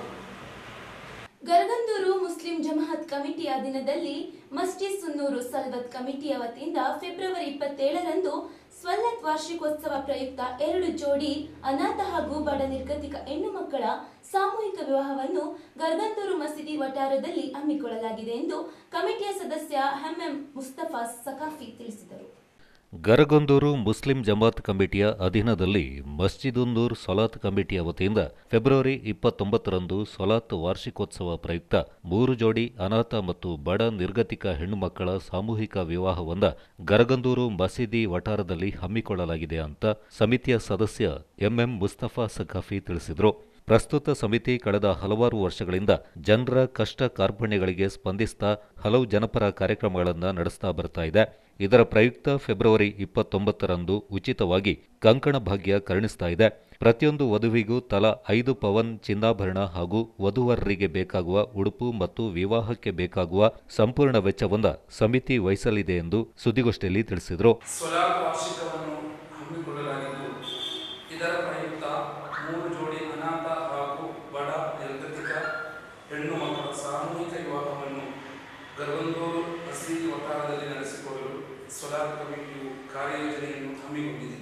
[SPEAKER 2] ಗರಗಂದೂರು ಮುಸ್ಲಿಂ ಜಮಾಅತ್ ಕಮಿಟಿಯ ದಿನದಲ್ಲಿ ಮಸ್ಜಿದ್ ಸುನ್ನೂರು ಸಲ್ವತ್ ಕಮಿಟಿಯ ವತಿಯಿಂದ ಫೆಬ್ರವರಿ ಇಪ್ಪತ್ತೇಳರಂದು ಸ್ವಲ್ಲತ್ ವಾರ್ಷಿಕೋತ್ಸವ ಪ್ರಯುಕ್ತ ಎರಡು ಜೋಡಿ ಅನಾಥ ಹಾಗೂ ಬಡ ನಿರ್ಗತಿಕ ಹೆಣ್ಣು ಮಕ್ಕಳ ಸಾಮೂಹಿಕ ವಿವಾಹವನ್ನು ಗರ್ಗಂದೂರು ಮಸೀದಿ ವಠಾರದಲ್ಲಿ ಹಮ್ಮಿಕೊಳ್ಳಲಾಗಿದೆ ಎಂದು ಕಮಿಟಿಯ ಸದಸ್ಯ ಎಂಎಂ ಮುಸ್ತಫಾ ಸಕಾಫಿ ತಿಳಿಸಿದರು
[SPEAKER 3] ಗರಗೊಂದೂರು ಮುಸ್ಲಿಂ ಜಮಾತ್ ಕಮಿಟಿಯ ಅಧೀನದಲ್ಲಿ ಮಸ್ಜಿದುನ್ನೂರ್ ಸೊಲಾತ್ ಕಮಿಟಿಯ ವತಿಯಿಂದ ಫೆಬ್ರವರಿ ಇಪ್ಪತ್ತೊಂಬತ್ತರಂದು ಸೊಲಾತ್ ವಾರ್ಷಿಕೋತ್ಸವ ಪ್ರಯುಕ್ತ ಮೂರು ಜೋಡಿ ಅನಾಥ ಮತ್ತು ಬಡ ನಿರ್ಗತಿಕ ಹೆಣ್ಣುಮಕ್ಕಳ ಸಾಮೂಹಿಕ ವಿವಾಹವನ್ನ ಗರಗಂದೂರು ಮಸೀದಿ ವಠಾರದಲ್ಲಿ ಹಮ್ಮಿಕೊಳ್ಳಲಾಗಿದೆ ಅಂತ ಸಮಿತಿಯ ಸದಸ್ಯ ಎಂಎಂ ಮುಸ್ತಫಾ ಸಖಾಫಿ ತಿಳಿಸಿದರು ಪ್ರಸ್ತುತ ಸಮಿತಿ ಕಳೆದ ಹಲವಾರು ವರ್ಷಗಳಿಂದ ಜನರ ಕಷ್ಟ ಕಾರ್ಪಣ್ಯಗಳಿಗೆ ಸ್ಪಂದಿಸ್ತಾ ಹಲವು ಜನಪರ ಕಾರ್ಯಕ್ರಮಗಳನ್ನು ನಡೆಸ್ತಾ ಬರ್ತಾ ಇದೆ ಇದರ ಪ್ರಯುಕ್ತ ಫೆಬ್ರವರಿ ಇಪ್ಪತ್ತೊಂಬತ್ತರಂದು ಉಚಿತವಾಗಿ ಕಂಕಣ ಭಾಗ್ಯ ಕರುಣಿಸ್ತಾ ಇದೆ ಪ್ರತಿಯೊಂದು ವಧುವಿಗೂ ತಲಾ ಐದು ಪವನ್ ಚಿನ್ನಾಭರಣ ಹಾಗೂ ವಧುವರರಿಗೆ ಬೇಕಾಗುವ ಉಡುಪು ಮತ್ತು ವಿವಾಹಕ್ಕೆ ಬೇಕಾಗುವ ಸಂಪೂರ್ಣ ವೆಚ್ಚವನ್ನ ಸಮಿತಿ ವಹಿಸಲಿದೆ ಎಂದು ಸುದ್ದಿಗೋಷ್ಠಿಯಲ್ಲಿ ತಿಳಿಸಿದರು
[SPEAKER 7] ಸ್ವಲಾತ್ ವಾರ್ಷಿಕವನ್ನು ಹಮ್ಮಿಕೊಳ್ಳಲಾಗಿದ್ದು ಇದರ ಪ್ರಯುಕ್ತ ಮೂರು ಜೋಡಿ ಅನಾಥ ಹಾಗೂ ಬಡ ನಿರ್ಗತಿಕ ಹೆಣ್ಣು ಮಕ್ಕಳ ಸಾಮೂಹಿಕ ವಿವಾಹವನ್ನು ಗರ್ವಂದೂರು ಮಸೀದಿ ವಠಾರದಲ್ಲಿ ನಡೆಸಿಕೊಳ್ಳಲು ಸ್ವಲಾತ್ ಕಮಿಟಿಯು ಕಾರ್ಯಯೋಜನೆಯನ್ನು ಹಮ್ಮಿಕೊಂಡಿದೆ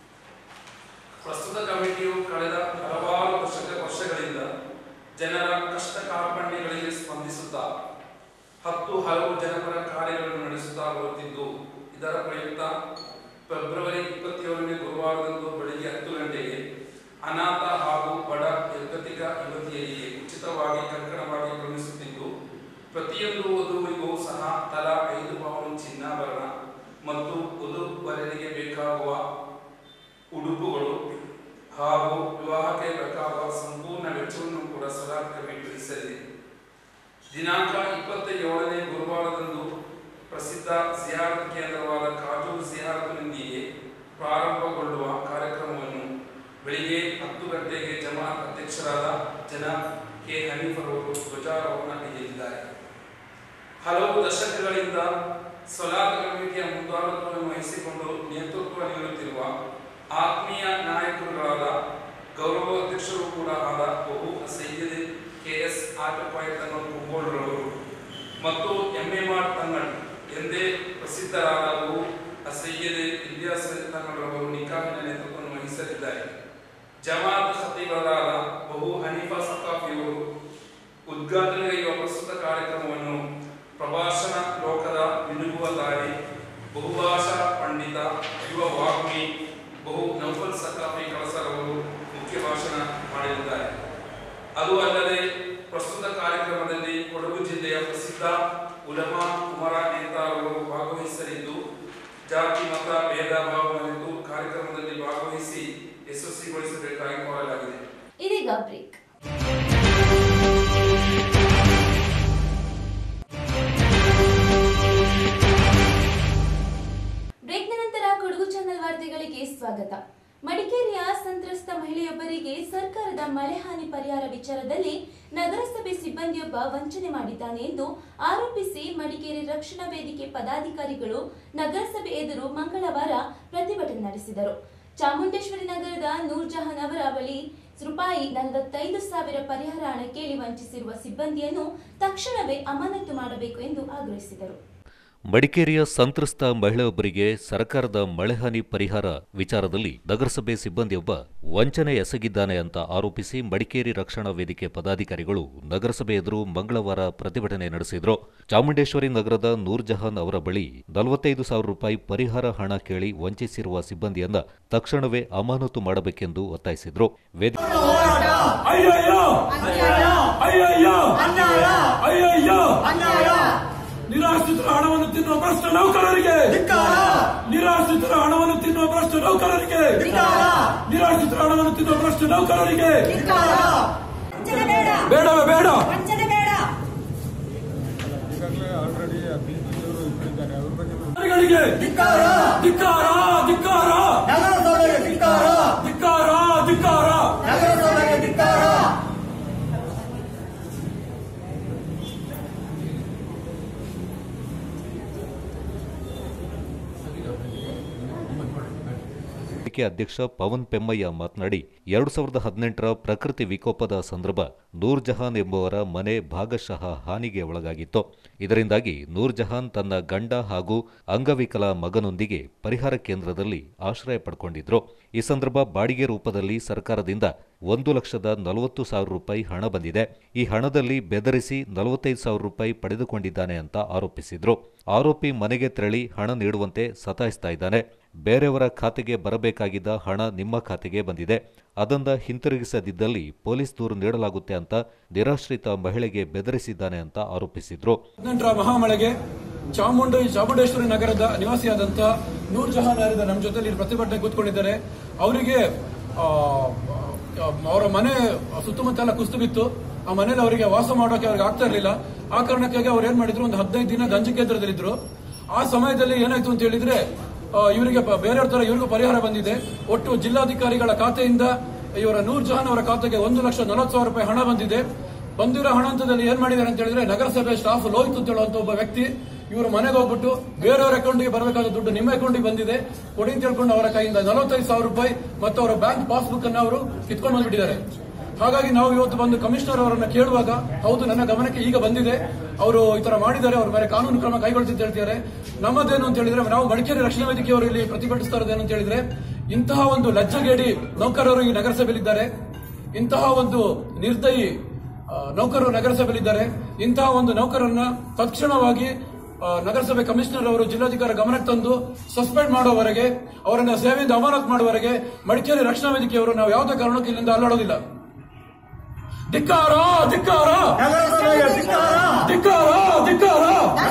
[SPEAKER 7] ಪ್ರಸ್ತುತ ಕಮಿಟಿಯು ಕಳೆದ ಹಲವಾರು ವರ್ಷ ವರ್ಷಗಳಿಂದ ಜನರ ಕಷ್ಟ ಕಾರ್ಪಣ್ಯಗಳಿಗೆ ಸ್ಪಂದಿಸುತ್ತಾ ಹತ್ತು ಹಲವು ಜನಪರ ಕಾರ್ಯಗಳನ್ನು ನಡೆಸುತ್ತಾ ಬರುತ್ತಿದ್ದು ಇದರ ಪ್ರಯುಕ್ತ ಫೆಬ್ರವರಿ ಇಪ್ಪತ್ತೇಳನೇ ಗುರುವಾರದಂದು ಬೆಳಿಗ್ಗೆ ಹತ್ತು ಗಂಟೆಗೆ ಅನಾಥ ಹಾಗೂ ಬಡ ನಿರ್ಗತಿಕ ಯುವತಿಯರಿಗೆ ಉಚಿತವಾಗಿ ಕಂಕಣವಾಗಿ ಕರುಣಿಸುತ್ತಿದ್ದು ಪ್ರತಿಯೊಂದು ವಧುವಿಗೂ ಸಹ ತಲಾ ಐದು ಪವನ್ ಚಿನ್ನಾಭರಣ ಮತ್ತು ವಧುವರರಿಗೆ ಬೇಕಾಗುವ ಉಡುಪುಗಳು ಹಾಗೂ ವಿವಾಹಕ್ಕೆ ಬೇಕಾಗುವ ಸಂಪೂರ್ಣ ವೆಚ್ಚವನ್ನು ಕೂಡ ಸ್ವರಾಜ್ ಕಮಿಟಿ ವಹಿಸಲಿದೆ ದಿನಾಂಕ ಇಪ್ಪತ್ತ ಏಳನೇ ಗುರುವಾರದಂದು ಪ್ರಸಿದ್ಧ ಸಿಯಾರತ್ ಕೇಂದ್ರವಾದ ಕಾಜೂರು ಸಿಯಾರತ್ನೊಂದಿಗೆ ಪ್ರಾರಂಭಗೊಳ್ಳುವ ಕಾರ್ಯಕ್ರಮವನ್ನು ಬೆಳಿಗ್ಗೆ ಹತ್ತು ಗಂಟೆಗೆ ಜಮಾತ್ ಅಧ್ಯಕ್ಷರಾದ ಜನಾಬ್ ಕೆ ಹನೀಫ್ ಅವರು ಧ್ವಜಾರೋಹಣ ನೀಡಲಿದ್ದಾರೆ ಹಲವು ದಶಕಗಳಿಂದ ಸ್ವಲಾತ್ ಕಮಿಟಿಯ ಮುಂದಾಳತ್ವವನ್ನು ವಹಿಸಿಕೊಂಡು ನೇತೃತ್ವ ನೀಡುತ್ತಿರುವ ಆತ್ಮೀಯ ನಾಯಕರುಗಳಾದ ಗೌರವ ಅಧ್ಯಕ್ಷರು ಕೂಡ ಆದ ಬಹು ಸೈಯದ್ ಕೆ ಎಸ್ ಆಟಪಾಯ ತಂಗಲ್ ಕುಂಬೋಳ್ರವರು ಮತ್ತು ಎಂ ಎಂ ಆರ್ ತಂಗಲ್ ಎಂದೇ ಪ್ರಸಿದ್ಧರಾದ ಬಹು ಸೈಯದ್ ಇಲಿಯಾಸ್ ತಂಗಲ್ರವರು ನಿಕಾಹಿನ ನೇತೃತ್ವವನ್ನು ವಹಿಸಲಿದ್ದಾರೆ ಜಮಾತ್ ಖತೀಬರಾದ ಬಹು ಹನೀಫಾ ಸಕಾಫಿಯವರು ಉದ್ಘಾಟನೆಗೈಯುವ ಪ್ರಸ್ತುತ ಕಾರ್ಯಕ್ರಮವನ್ನು ಪ್ರಭಾಷಣ ಲೋಕದ ಮಿನುಗುವ ದಾರಿ ಬಹುಭಾಷಾ ಪಂಡಿತ ಯುವ ವಾಗ್ಮಿ ಬಹು ನೌಫಲ್ ಸಕಾಫಿ ಕಳಸರವರು ಮುಖ್ಯ ಭಾಷಣ ಮಾಡಲಿದ್ದಾರೆ ಅದು ಅಲ್ಲದೆ ಪ್ರಸ್ತುತ ಕಾರ್ಯಕ್ರಮದಲ್ಲಿ ಕೊಡಗು ಜಿಲ್ಲೆಯ ಪ್ರಸಿದ್ಧ ಉಲಮಾ ಕುಮಾರ ನೇತಾರವರು ಭಾಗವಹಿಸಲಿದ್ದು ಜಾತಿ ಮತ ಭೇದ ಭಾವನೆಂದು ಕಾರ್ಯಕ್ರಮದಲ್ಲಿ ಭಾಗವಹಿಸಿ ಯಶಸ್ವಿಗೊಳಿಸಬೇಕಾಗಿ ಕೋರಲಾಗಿದೆ
[SPEAKER 2] ಇದೀಗ ಬ್ರೇಕ್ ಬ್ರೇಕ್ನ ನಂತರ ಕೊಡಗು ಚಾನೆಲ್ ವಾರ್ತೆಗಳಿಗೆ ಸ್ವಾಗತ ಮಡಿಕೇರಿಯ ಸಂತ್ರಸ್ತ ಮಹಿಳೆಯೊಬ್ಬರಿಗೆ ಸರ್ಕಾರದ ಮಳೆ ಹಾನಿ ಪರಿಹಾರ ವಿಚಾರದಲ್ಲಿ ನಗರಸಭೆ ಸಿಬ್ಬಂದಿಯೊಬ್ಬ ವಂಚನೆ ಮಾಡಿದ್ದಾನೆ ಎಂದು ಆರೋಪಿಸಿ ಮಡಿಕೇರಿ ರಕ್ಷಣಾ ವೇದಿಕೆ ಪದಾಧಿಕಾರಿಗಳು ನಗರಸಭೆ ಎದುರು ಮಂಗಳವಾರ ಪ್ರತಿಭಟನೆ ನಡೆಸಿದರು ಚಾಮುಂಡೇಶ್ವರಿ ನಗರದ ನೂರ್ಜಹಾನ್ ಅವರ ಬಳಿ ರೂಪಾಯಿ ನಲವತ್ತೈದು ಸಾವಿರ ಪರಿಹಾರ ಹಣ ಕೇಳಿ ವಂಚಿಸಿರುವ ಸಿಬ್ಬಂದಿಯನ್ನು ತಕ್ಷಣವೇ ಅಮಾನತು ಮಾಡಬೇಕು ಎಂದು ಆಗ್ರಹಿಸಿದರು
[SPEAKER 3] ಮಡಿಕೇರಿಯ ಸಂತ್ರಸ್ತ ಮಹಿಳೆಯೊಬ್ಬರಿಗೆ ಸರ್ಕಾರದ ಮಳೆಹಾನಿ ಪರಿಹಾರ ವಿಚಾರದಲ್ಲಿ ನಗರಸಭೆ ಸಿಬ್ಬಂದಿಯೊಬ್ಬ ವಂಚನೆ ಎಸಗಿದ್ದಾನೆ ಅಂತ ಆರೋಪಿಸಿ ಮಡಿಕೇರಿ ರಕ್ಷಣಾ ವೇದಿಕೆ ಪದಾಧಿಕಾರಿಗಳು ನಗರಸಭೆ ಎದುರು ಮಂಗಳವಾರ ಪ್ರತಿಭಟನೆ ನಡೆಸಿದ್ರು ಚಾಮುಂಡೇಶ್ವರಿ ನಗರದ ನೂರ್ಜಹಾನ್ ಅವರ ಬಳಿ ನಲವತ್ತೈದು ಸಾವಿರ ರೂಪಾಯಿ ಪರಿಹಾರ ಹಣ ಕೇಳಿ ವಂಚಿಸಿರುವ ಸಿಬ್ಬಂದಿಯನ್ನ ತಕ್ಷಣವೇ ಅಮಾನತು ಮಾಡಬೇಕೆಂದು ಒತ್ತಾಯಿಸಿದ್ರು ವೇದಿಕೆ
[SPEAKER 4] ಅಯ್ಯಯ್ಯೋ ಅಯ್ಯಯ್ಯೋ ಅಯ್ಯಯ್ಯೋ ನಿರಾಶ್ರಿತರ ಹಣವನ್ನು ತಿನ್ನುವ ಭ್ರಷ್ಟ ನೌಕರರಿಗೆ ನಿರಾಶ್ರಿತರ ಹಣವನ್ನು ತಿನ್ನುವ ಭ್ರಷ್ಟ ನೌಕರರಿಗೆ ನಿರಾಶ್ರಿತರ ಹಣವನ್ನು ತಿನ್ನುವ ಭ್ರಷ್ಟ ನೌಕರರಿಗೆ ಬೇಡವೇ ಬೇಡ ಅಧಿಕಾರಿಗಳಿಗೆ ಧಿಕ್ಕಾರ ಧಿಕ್ಕಾರ ಧಿಕ್ಕಾರ ಧಿಕ್ಕಾರ ಧಿಕ್ಕಾರ
[SPEAKER 3] ವೇದಿಕೆ ಅಧ್ಯಕ್ಷ ಪವನ್ ಪೆಮ್ಮಯ್ಯ ಮಾತನಾಡಿ ಎರಡು ಸಾವಿರದ ಹದಿನೆಂಟರ ಪ್ರಕೃತಿ ವಿಕೋಪದ ಸಂದರ್ಭ ನೂರ್ ಜಹಾನ್ ಎಂಬುವರ ಮನೆ ಭಾಗಶಃ ಹಾನಿಗೆ ಒಳಗಾಗಿತ್ತು ಇದರಿಂದಾಗಿ ನೂರ್ ಜಹಾನ್ ತನ್ನ ಗಂಡ ಹಾಗೂ ಅಂಗವಿಕಲ ಮಗನೊಂದಿಗೆ ಪರಿಹಾರ ಕೇಂದ್ರದಲ್ಲಿ ಆಶ್ರಯ ಪಡ್ಕೊಂಡಿದ್ರು ಈ ಸಂದರ್ಭ ಬಾಡಿಗೆ ರೂಪದಲ್ಲಿ ಸರ್ಕಾರದಿಂದ ಒಂದು ಲಕ್ಷದ ನಲವತ್ತು ಸಾವಿರ ರೂಪಾಯಿ ಹಣ ಬಂದಿದೆ ಈ ಹಣದಲ್ಲಿ ಬೆದರಿಸಿ ನಲವತ್ತೈದು ಸಾವಿರ ರೂಪಾಯಿ ಪಡೆದುಕೊಂಡಿದ್ದಾನೆ ಅಂತ ಆರೋಪಿಸಿದ್ರು ಆರೋಪಿ ಮನೆಗೆ ತೆರಳಿ ಹಣ ನೀಡುವಂತೆ ಸತಾಯಿಸ್ತಾ ಇದ್ದಾನೆ ಬೇರೆಯವರ ಖಾತೆಗೆ ಬರಬೇಕಾಗಿದ್ದ ಹಣ ನಿಮ್ಮ ಖಾತೆಗೆ ಬಂದಿದೆ ಅದನ್ನ ಹಿಂತಿರುಗಿಸದಿದ್ದಲ್ಲಿ ಪೊಲೀಸ್ ದೂರು ನೀಡಲಾಗುತ್ತೆ ಅಂತ ನಿರಾಶ್ರಿತ ಮಹಿಳೆಗೆ ಬೆದರಿಸಿದ್ದಾನೆ ಅಂತ ಆರೋಪಿಸಿದ್ರು
[SPEAKER 4] ಹದಿನೆಂಟರ ಮಹಾಮಳೆಗೆ ಚಾಮುಂಡಿ ಚಾಮುಂಡೇಶ್ವರಿ ನಗರದ ನಿವಾಸಿಯಾದಂತ ನೂರ್ ಜಹಾನ್ ಯಾರಿದ್ದಾರೆ ನಮ್ಮ ಜೊತೆಲಿ ಪ್ರತಿಭಟನೆ ಕೂತ್ಕೊಂಡಿದ್ದಾರೆ ಅವರಿಗೆ ಆ, ಆ, ಅವರ ಮನೆ ಸುತ್ತಮುತ್ತ ಎಲ್ಲ ಕುಸಿದು ಬಿತ್ತು ಆ ಮನೇಲಿ ಅವರಿಗೆ ವಾಸ ಮಾಡೋಕೆ ಅವ್ರಿಗೆ ಆಗ್ತಾ ಇರಲಿಲ್ಲ ಆ ಕಾರಣಕ್ಕಾಗಿ ಅವ್ರು ಏನ್ ಮಾಡಿದ್ರು ಒಂದು ಹದಿನೈದು ದಿನ ಗಂಜಿ ಕೇಂದ್ರದಲ್ಲಿದ್ರು ಆ ಸಮಯದಲ್ಲಿ ಏನಾಯ್ತು ಅಂತ ಹೇಳಿದ್ರೆ ಆ, ಇವರಿಗೆ ಪ- ಬೇರೆಯವ್ರ ತರ ಇವರಿಗೂ ಪರಿಹಾರ ಬಂದಿದೆ ಒಟ್ಟು ಜಿಲ್ಲಾಧಿಕಾರಿಗಳ ಖಾತೆಯಿಂದ ಇವರ ನೂರ್ ಜಹಾನ್ ಅವರ ಖಾತೆಗೆ ಒಂದು ಲಕ್ಷ ನಲವತ್ತು ಸಾವಿರ ರೂಪಾಯಿ ಹಣ ಬಂದಿದೆ ಬಂದಿರೋ ಹಣ ಹಂತದಲ್ಲಿ ಏನ್ ಮಾಡಿದ್ದಾರೆ ಅಂತ ಹೇಳಿದ್ರೆ ನಗರಸಭೆ ಸ್ಟಾಫ್ ಲೋಹಿತ್ ಅಂತ ಹೇಳುವಂತ ಒಬ್ಬ ವ್ಯಕ್ತಿ ಇವರು ಮನೆಗೆ ಹೋಗ್ಬಿಟ್ಟು ಬೇರೆಯವರ ಅಕೌಂಟ್ಗೆ ಬರಬೇಕಾದ ದುಡ್ಡು ನಿಮ್ಮ ಅಕೌಂಟ್ಗೆ ಬಂದಿದೆ ಕೊಡಿ ಅಂತ ಹೇಳ್ಕೊಂಡು ಅವರ ಕೈಯಿಂದ ನಲವತ್ತೈದು ಸಾವಿರ ರೂಪಾಯಿ ಮತ್ತು ಅವರ ಬ್ಯಾಂಕ್ ಪಾಸ್ಬುಕ್ ಅನ್ನು ಅವರು ಕಿತ್ಕೊಂಡು ಬಂದ್ಬಿಟ್ಟಿದ್ದಾರೆ ಹಾಗಾಗಿ ನಾವು ಇವತ್ತು ಬಂದು ಕಮಿಷನರ್ ಅವರನ್ನ ಕೇಳುವಾಗ ಹೌದು ನನ್ನ ಗಮನಕ್ಕೆ ಈಗ ಬಂದಿದೆ ಅವರು ಈ ತರ ಮಾಡಿದ್ದಾರೆ ಅವ್ರ ಮೇಲೆ ಕಾನೂನು ಕ್ರಮ ಕೈಗೊಳ್ತಿದ್ದು ಹೇಳ್ತಿದ್ದಾರೆ ನಮ್ಮದೇನು ಅಂತ ಹೇಳಿದ್ರೆ ನಾವು ಮಡಿಕೇರಿ ರಕ್ಷಣಾ ವೇದಿಕೆಯವರು ಇಲ್ಲಿ ಪ್ರತಿಭಟಿಸ್ತಾ ಇರೋದೇನು ಅಂತ ಹೇಳಿದ್ರೆ ಇಂತಹ ಒಂದು ಲಜ್ಜಗೇಡಿ ನೌಕರರು ಈ ನಗರಸಭೆಯಲ್ಲಿದ್ದಾರೆ ಇಂತಹ ಒಂದು ನಿರ್ದಯಿ ಆ, ನೌಕರರು ನಗರಸಭೆಯಲ್ಲಿದ್ದಾರೆ ಇಂತಹ ಒಂದು ನೌಕರರನ್ನ ತಕ್ಷಣವಾಗಿ ಆ, ನಗರಸಭೆ ಕಮಿಷನರ್ ಅವರು ಜಿಲ್ಲಾಧಿಕಾರಿ ಗಮನಕ್ಕೆ ತಂದು ಸಸ್ಪೆಂಡ್ ಮಾಡುವವರೆಗೆ ಅವರನ್ನ ಸೇವೆಯಿಂದ ಅಮಾನತ್ ಮಾಡುವವರೆಗೆ ಮಡಿಕೇರಿ ರಕ್ಷಣಾ ವೇದಿಕೆಯವರು ನಾವು ಯಾವುದೇ ಕಾರಣಕ್ಕೂ ಇಲ್ಲಿಂದ ಅಲ್ಲಾಡೋದಿಲ್ಲ ಧಿಕ್ಕಾರ ಧಿಕ್ಕಾರ ಧಿಕ್ಕಾರ ಧಿಕ್ಕಾರ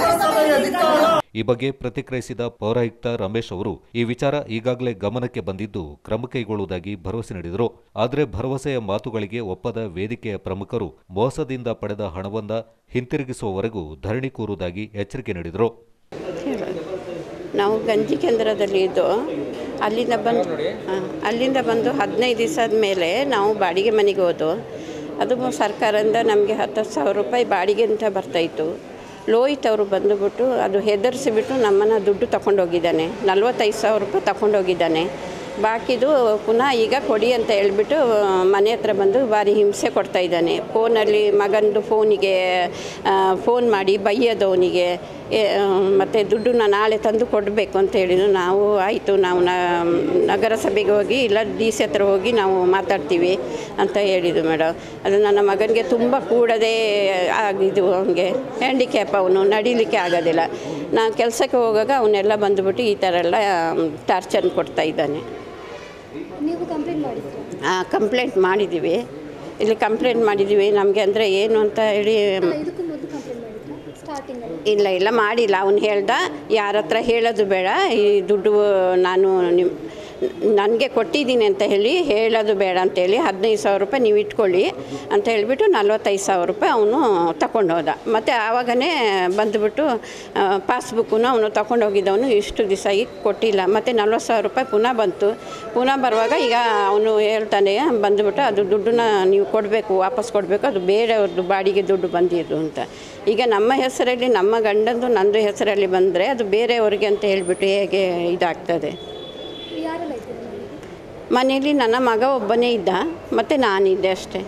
[SPEAKER 3] ಈ ಬಗ್ಗೆ ಪ್ರತಿಕ್ರಿಯಿಸಿದ ಪೌರಾಯುಕ್ತ ರಮೇಶ್ ಅವರು ಈ ವಿಚಾರ ಈಗಾಗಲೇ ಗಮನಕ್ಕೆ ಬಂದಿದ್ದು ಕ್ರಮ ಕೈಗೊಳ್ಳುವುದಾಗಿ ಭರವಸೆ ನೀಡಿದರು ಆದರೆ ಭರವಸೆಯ ಮಾತುಗಳಿಗೆ ಒಪ್ಪದ ವೇದಿಕೆಯ ಪ್ರಮುಖರು ಮೋಸದಿಂದ ಪಡೆದ ಹಣವನ್ನ ಹಿಂತಿರುಗಿಸುವವರೆಗೂ ಧರಣಿ ಕೂರುವುದಾಗಿ ಎಚ್ಚರಿಕೆ ನೀಡಿದರು
[SPEAKER 8] ಹೇಳೋದು ನಾವು ಗಂಜಿ ಕೇಂದ್ರದಲ್ಲಿ ಇದ್ದು ಅಲ್ಲಿಂದ ಬಂದು ಹಾಂ, ಅಲ್ಲಿಂದ ಬಂದು ಹದಿನೈದು ದಿವಸದ ಮೇಲೆ ನಾವು ಬಾಡಿಗೆ ಮನೆಗೆ ಹೋದು ಅದು ಸರ್ಕಾರದಿಂದ ನಮಗೆ ಹತ್ತು ಸಾವಿರ ರೂಪಾಯಿ ಬಾಡಿಗೆ ಅಂತ ಬರ್ತಾಯಿತ್ತು ಲೋಹಿತ್ ಅವರು ಬಂದುಬಿಟ್ಟು ಅದು ಹೆದರಿಸಿಬಿಟ್ಟು ನಮ್ಮನ್ನು ದುಡ್ಡು ತಗೊಂಡೋಗಿದ್ದಾನೆ ನಲ್ವತ್ತೈದು ಸಾವಿರ ರೂಪಾಯಿ ತಗೊಂಡೋಗಿದ್ದಾನೆ ಬಾಕಿದು ಪುನಃ ಈಗ ಕೊಡಿ ಅಂತ ಹೇಳ್ಬಿಟ್ಟು ಮನೆ ಹತ್ರ ಬಂದು ಭಾರಿ ಹಿಂಸೆ ಕೊಡ್ತಾ ಇದ್ದಾನೆ ಫೋನಲ್ಲಿ ಮಗಂದು ಫೋನಿಗೆ ಫೋನ್ ಮಾಡಿ ಬೈಯೋದು ಅವನಿಗೆ ಮತ್ತು ದುಡ್ಡನ್ನ ನಾಳೆ ತಂದು ಕೊಡಬೇಕು ಅಂತ ಹೇಳಿದ್ರು ನಾವು ಆಯಿತು ನಾವು ನಗರಸಭೆಗೆ ಹೋಗಿ ಇಲ್ಲ ಡಿ ಸಿ ಹತ್ರ ಹೋಗಿ ನಾವು ಮಾತಾಡ್ತೀವಿ ಅಂತ ಹೇಳಿದ್ದು ಮೇಡಮ್ ಅದು ನನ್ನ ಮಗನಿಗೆ ತುಂಬ ಕೂಡದೇ ಆಗಿದ್ದು ಅವನಿಗೆ ಹ್ಯಾಂಡಿಕ್ಯಾಪ್ ಅವನು ನಡೀಲಿಕ್ಕೆ ಆಗೋದಿಲ್ಲ ನಾನು ಕೆಲಸಕ್ಕೆ ಹೋಗಾಗ ಅವನ್ನೆಲ್ಲ ಬಂದುಬಿಟ್ಟು ಈ ಥರ ಎಲ್ಲ ಟಾರ್ಚರ್ ಕೊಡ್ತಾ ಇದ್ದಾನೆ
[SPEAKER 9] ನೀವು ಕಂಪ್ಲೇಂಟ್ ಮಾಡಿದ್ರಾ
[SPEAKER 8] ಕಂಪ್ಲೇಂಟ್ ಮಾಡಿದ್ದೀವಿ ಇಲ್ಲಿ ಕಂಪ್ಲೇಂಟ್ ಮಾಡಿದ್ದೀವಿ ನಮಗೆ ಅಂದರೆ ಏನು ಅಂತ ಹೇಳಿ
[SPEAKER 9] ಅಲ್ಲ ಇದಕ್ಕೂ ಮೊದಲು ಕಂಪ್ಲೇಂಟ್ ಮಾಡಿದ್ರಾ ಸ್ಟಾರ್ಟಿಂಗಲ್ಲಿ
[SPEAKER 8] ಇಲ್ಲ ಇಲ್ಲ ಮಾಡಿಲ್ಲ ಅವ್ನು ಹೇಳ್ದ ಯಾರ ಹತ್ರ ಹೇಳೋದು ಬೇಡ ಈ ದುಡ್ಡು ನಾನು ನಿಮ್ಮ ನನಗೆ ಕೊಟ್ಟಿದ್ದೀನಿ ಅಂತ ಹೇಳಿ ಹೇಳೋದು ಬೇಡ ಅಂತೇಳಿ ಹದಿನೈದು ಸಾವಿರ ರೂಪಾಯಿ ನೀವು ಇಟ್ಕೊಳ್ಳಿ ಅಂತ ಹೇಳಿಬಿಟ್ಟು ನಲ್ವತ್ತೈದು ಸಾವಿರ ರೂಪಾಯಿ ಅವನು ತಗೊಂಡು ಹೋದ ಮತ್ತು ಆವಾಗನೇ ಬಂದುಬಿಟ್ಟು ಪಾಸ್ಬುಕ್ಕನ್ನು ಅವನು ತಗೊಂಡೋಗಿದ್ದವನು ಇಷ್ಟು ದಿವಸ ಈಗ ಕೊಟ್ಟಿಲ್ಲ ಮತ್ತು ನಲ್ವತ್ತು ಸಾವಿರ ರೂಪಾಯಿ ಪುನಃ ಬಂತು ಪುನಃ ಬರುವಾಗ ಈಗ ಅವನು ಹೇಳ್ತಾನೆ ಬಂದುಬಿಟ್ಟು ಅದು ದುಡ್ಡನ್ನ ನೀವು ಕೊಡಬೇಕು ವಾಪಸ್ ಕೊಡಬೇಕು ಅದು ಬೇರೆಯವ್ರದ್ದು ಬಾಡಿಗೆ ದುಡ್ಡು ಬಂದಿದ್ದು ಅಂತ ಈಗ ನಮ್ಮ ಹೆಸರಲ್ಲಿ ನಮ್ಮ ಗಂಡಂದು ನಂದು ಹೆಸರಲ್ಲಿ ಬಂದರೆ ಅದು ಬೇರೆಯವ್ರಿಗೆ ಅಂತ ಹೇಳಿಬಿಟ್ಟು ಹೇಗೆ ಇದಾಗ್ತದೆ
[SPEAKER 9] ಯಾರೆಲ್ಲ ಇದ್ದೀರಾ ಮನೆಯಲ್ಲಿ?
[SPEAKER 8] ಮನೆಯಲ್ಲಿ ನನ್ನ ಮಗ ಒಬ್ಬನೇ ಇದ್ದ ಮತ್ತು ನಾನಿದ್ದೆ ಅಷ್ಟೇ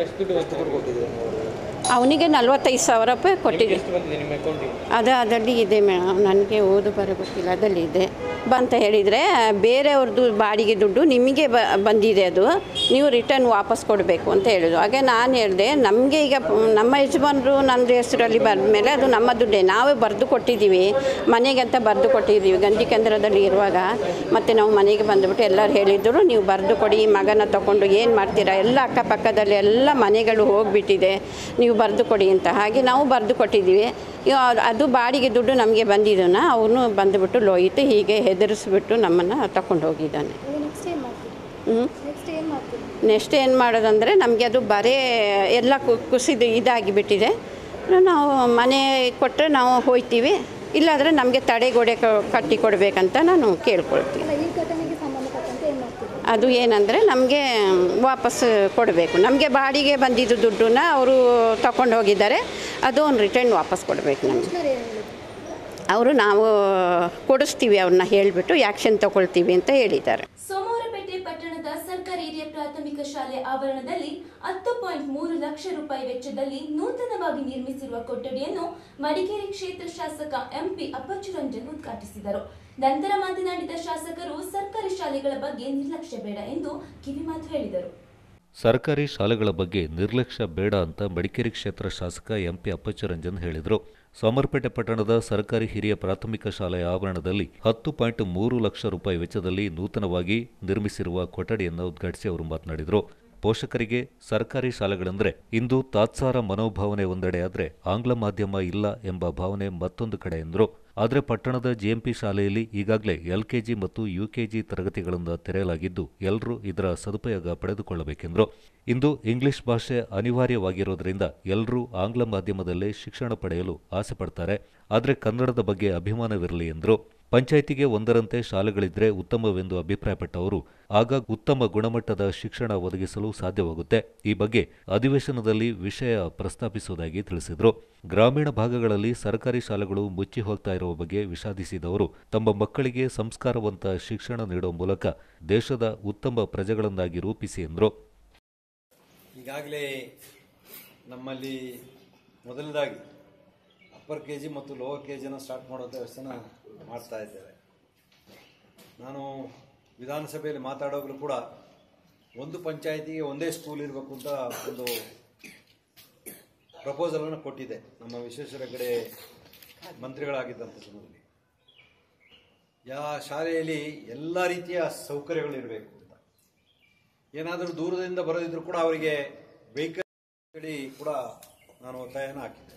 [SPEAKER 8] ಅವನಿಗೆ ನಲ್ವತ್ತೈದು ಸಾವಿರ ರೂಪಾಯಿ ಕೊಟ್ಟಿದ್ದೆ ಅದು ಅದರಲ್ಲಿ ಇದೆ ಮೇಡಮ್ ನನಗೆ ಓದು ಬರ ಗೊತ್ತಿಲ್ಲ ಅದರಲ್ಲಿ ಇದೆ ಬಂತ ಹೇಳಿದರೆ ಬೇರೆಯವ್ರದ್ದು ಬಾಡಿಗೆ ದುಡ್ಡು ನಿಮಗೆ ಬ ಬಂದಿದೆ ಅದು ನೀವು ರಿಟರ್ನ್ ವಾಪಸ್ ಕೊಡಬೇಕು ಅಂತ ಹೇಳಿದ್ರು ಹಾಗೆ ನಾನು ಹೇಳಿದೆ ನಮಗೆ ಈಗ ಪ್- ನಮ್ಮ ಯಜಮಾನರು ನಂದು ಹೆಸರಲ್ಲಿ ಮೇಲೆ ಅದು ನಮ್ಮ ದುಡ್ಡೇ ನಾವೇ ಬರೆದು ಕೊಟ್ಟಿದ್ದೀವಿ ಮನೆಗೆ ಅಂತ ಬರೆದು ಕೊಟ್ಟಿದ್ದೀವಿ ಗಂಜಿ ಕೇಂದ್ರದಲ್ಲಿ ಇರುವಾಗ ಮತ್ತು ನಾವು ಮನೆಗೆ ಬಂದುಬಿಟ್ಟು ಎಲ್ಲರೂ ಹೇಳಿದ್ರು ನೀವು ಬರೆದು ಕೊಡಿ ಮಗನ ತಗೊಂಡು ಏನು ಮಾಡ್ತೀರಾ ಎಲ್ಲ ಅಕ್ಕಪಕ್ಕದಲ್ಲಿ ಎಲ್ಲ ಮನೆಗಳು ಹೋಗಿಬಿಟ್ಟಿದೆ ನೀವು ಬರೆದು ಕೊಡಿ ಅಂತ ಹಾಗೆ ನಾವು ಬರೆದು ಕೊಟ್ಟಿದ್ದೀವಿ ಇವ ಅದು ಬಾಡಿಗೆ ದುಡ್ಡು ನಮಗೆ ಬಂದಿದ್ದನ್ನ ಅವನು ಬಂದುಬಿಟ್ಟು ಲೋಯಿತು ಹೀಗೆ ಹೆದರಿಸ್ಬಿಟ್ಟು ನಮ್ಮನ್ನು ತಗೊಂಡು ಹೋಗಿದ್ದಾನೆ
[SPEAKER 9] ಈಗ ನೆಕ್ಸ್ಟ್ ಏನು ಮಾಡ್ತೀರಿ
[SPEAKER 8] ಹ್ಞೂ
[SPEAKER 9] ನೆಕ್ಸ್ಟ್ ಏನು ಮಾಡ್ತೀರಿ
[SPEAKER 8] ನೆಕ್ಸ್ಟ್ ಏನು ಮಾಡೋದಂದರೆ ನಮಗೆ ಅದು ಬರೇ ಎಲ್ಲ ಕು ಕುಸಿದು ಇದಾಗಿಬಿಟ್ಟಿದೆ ನಾವು ಮನೆ ಕೊಟ್ಟರೆ ನಾವು ಹೋಯ್ತೀವಿ ಇಲ್ಲಾಂದರೆ ನಮಗೆ ತಡೆಗೋಡೆ ಕ- ಕಟ್ಟಿ ಕೊಡಬೇಕಂತ ನಾನು ಕೇಳ್ಕೊಳ್ತೀನಿ
[SPEAKER 9] ಅಲ್ಲ ಈ ಘಟನೆಗೆ ಸಂಬಂಧಪಟ್ಟಂತೆ ಏನು ಮಾಡ್ತೀರಿ
[SPEAKER 8] ಅದು ಏನಂದರೆ ನಮಗೆ ವಾಪಸ್ ಕೊಡಬೇಕು ನಮಗೆ ಬಾಡಿಗೆ ಬಂದಿದ್ದು ದುಡ್ಡನ್ನ ಅವರು ತಗೊಂಡು ಹೋಗಿದ್ದಾರೆ ಅದು ಒಂದು ರಿಟರ್ನ್ ವಾಪಸ್ ಕೊಡಬೇಕು ನಮಗೆ
[SPEAKER 9] ಕಮಿಷನರ್ ಏನು ಹೇಳಿದ್ರು
[SPEAKER 8] ಅವರು ನಾವು ಕೊಡಿಸ್ತೀವಿ ಅವ್ರನ್ನ ಹೇಳಿಬಿಟ್ಟು ಆ್ಯಕ್ಷನ್ ತಗೊಳ್ತೀವಿ ಅಂತ ಹೇಳಿದ್ದಾರೆ
[SPEAKER 2] ಸೋಮವಾರಪೇಟೆ ಪಟ್ಟಣದ ಸರ್ಕಾರಿ ಹಿರಿಯ ಪ್ರಾಥಮಿಕ ಶಾಲೆ ಆವರಣದಲ್ಲಿ ಹತ್ತು ಪಾಯಿಂಟ್ ಮೂರು ಲಕ್ಷ ರೂಪಾಯಿ ವೆಚ್ಚದಲ್ಲಿ ನೂತನವಾಗಿ ನಿರ್ಮಿಸಿರುವ ಕೊಠಡಿಯನ್ನು ಮಡಿಕೇರಿ ಕ್ಷೇತ್ರ ಶಾಸಕ ಎಂಪಿ ಅಪ್ಪಚ್ಚುರಂಜನ್ ಉದ್ಘಾಟಿಸಿದರು ನಂತರ ಮಾತನಾಡಿದ ಶಾಸಕರು ಸರ್ಕಾರಿ ಶಾಲೆಗಳ ಬಗ್ಗೆ ನಿರ್ಲಕ್ಷ್ಯ ಬೇಡ ಎಂದು ಕಿವಿಮಾತು ಹೇಳಿದರು
[SPEAKER 3] ಸರ್ಕಾರಿ ಶಾಲೆಗಳ ಬಗ್ಗೆ ನಿರ್ಲಕ್ಷ್ಯ ಬೇಡ ಅಂತ ಮಡಿಕೇರಿ ಕ್ಷೇತ್ರ ಶಾಸಕ ಎಂಪಿ ಅಪ್ಪಚ್ಚರಂಜನ್ ಹೇಳಿದರು ಸೋಮರ್ಪೇಟೆ ಪಟ್ಟಣದ ಸರ್ಕಾರಿ ಹಿರಿಯ ಪ್ರಾಥಮಿಕ ಶಾಲೆಯ ಆವರಣದಲ್ಲಿ ಹತ್ತು ಪಾಯಿಂಟ್ ಮೂರು ಲಕ್ಷ ರೂಪಾಯಿ ವೆಚ್ಚದಲ್ಲಿ ನೂತನವಾಗಿ ನಿರ್ಮಿಸಿರುವ ಕೊಠಡಿಯನ್ನು ಉದ್ಘಾಟಿಸಿ ಅವರು ಮಾತನಾಡಿದರು ಪೋಷಕರಿಗೆ ಸರ್ಕಾರಿ ಶಾಲೆಗಳೆಂದರೆ ಇಂದು ತಾತ್ಸಾರ ಮನೋಭಾವನೆ ಒಂದೆಡೆ ಆದರೆ ಆಂಗ್ಲ ಮಾಧ್ಯಮ ಇಲ್ಲ ಎಂಬ ಭಾವನೆ ಮತ್ತೊಂದು ಕಡೆ ಎಂದರು ಆದರೆ ಪಟ್ಟಣದ ಜೆಎಂಪಿ ಶಾಲೆಯಲ್ಲಿ ಈಗಾಗಲೇ ಎಲ್ಕೆಜಿ ಮತ್ತು ಯುಕೆಜಿ ತರಗತಿಗಳನ್ನು ತೆರೆಯಲಾಗಿದ್ದು ಎಲ್ಲರೂ ಇದರ ಸದುಪಯೋಗ ಪಡೆದುಕೊಳ್ಳಬೇಕೆಂದರು ಇಂದು ಇಂಗ್ಲಿಷ್ ಭಾಷೆ ಅನಿವಾರ್ಯವಾಗಿರೋದರಿಂದ ಎಲ್ಲರೂ ಆಂಗ್ಲ ಮಾಧ್ಯಮದಲ್ಲೇ ಶಿಕ್ಷಣ ಪಡೆಯಲು ಆಸೆ ಪಡ್ತಾರೆ ಆದರೆ ಕನ್ನಡದ ಬಗ್ಗೆ ಅಭಿಮಾನವಿರಲಿ ಎಂದರು ಪಂಚಾಯಿತಿಗೆ ಒಂದರಂತೆ ಶಾಲೆಗಳಿದ್ರೆ ಉತ್ತಮವೆಂದು ಅಭಿಪ್ರಾಯಪಟ್ಟ ಅವರು ಆಗ ಉತ್ತಮ ಗುಣಮಟ್ಟದ ಶಿಕ್ಷಣ ಒದಗಿಸಲು ಸಾಧ್ಯವಾಗುತ್ತೆ ಈ ಬಗ್ಗೆ ಅಧಿವೇಶನದಲ್ಲಿ ವಿಷಯ ಪ್ರಸ್ತಾಪಿಸುವುದಾಗಿ ತಿಳಿಸಿದರು ಗ್ರಾಮೀಣ ಭಾಗಗಳಲ್ಲಿ ಸರ್ಕಾರಿ ಶಾಲೆಗಳು ಮುಚ್ಚಿ ಹೋಗ್ತಾ ಇರುವ ಬಗ್ಗೆ ವಿಷಾದಿಸಿದವರು ತಮ್ಮ ಮಕ್ಕಳಿಗೆ ಸಂಸ್ಕಾರವಂತ ಶಿಕ್ಷಣ ನೀಡುವ ಮೂಲಕ ದೇಶದ ಉತ್ತಮ ಪ್ರಜೆಗಳನ್ನಾಗಿ ರೂಪಿಸಿ ಎಂದರು
[SPEAKER 10] ಈಗಾಗಲೇ ನಮ್ಮಲ್ಲಿ ಮೊದಲನೇದಾಗಿ ಅಪ್ಪರ್ ಕೆ ಜಿ ಮತ್ತು ಲೋವರ್ ಕೆ ಜಿನ ಸ್ಟಾರ್ಟ್ ಮಾಡುವಂಥ ವ್ಯವಸ್ಥೆನ ಮಾಡ್ತಾ ಇದ್ದೇವೆ ನಾನು ವಿಧಾನಸಭೆಯಲ್ಲಿ ಮಾತಾಡೋಗ್ಲೂ ಕೂಡ ಒಂದು ಪಂಚಾಯಿತಿಗೆ ಒಂದೇ ಸ್ಕೂಲ್ ಇರಬೇಕು ಅಂತ ಒಂದು ಪ್ರಪೋಸಲನ್ನು ಕೊಟ್ಟಿದ್ದೆ ನಮ್ಮ ವಿಶ್ವೇಶ್ವರ ಕಡೆ ಮಂತ್ರಿಗಳಾಗಿದ್ದಂಥ ಸಮಯದಲ್ಲಿ ಯಾ ಶಾಲೆಯಲ್ಲಿ ಎಲ್ಲ ರೀತಿಯ ಸೌಕರ್ಯಗಳು ಇರಬೇಕು ಅಂತ ಏನಾದರೂ ದೂರದಿಂದ ಬರೋದಿದ್ರು ಕೂಡ ಅವರಿಗೆ ವೆಹಿಕಲ್ ಹೇಳಿ ಕೂಡ ನಾನು ಒತ್ತಾಯನ ಹಾಕಿದ್ದೆ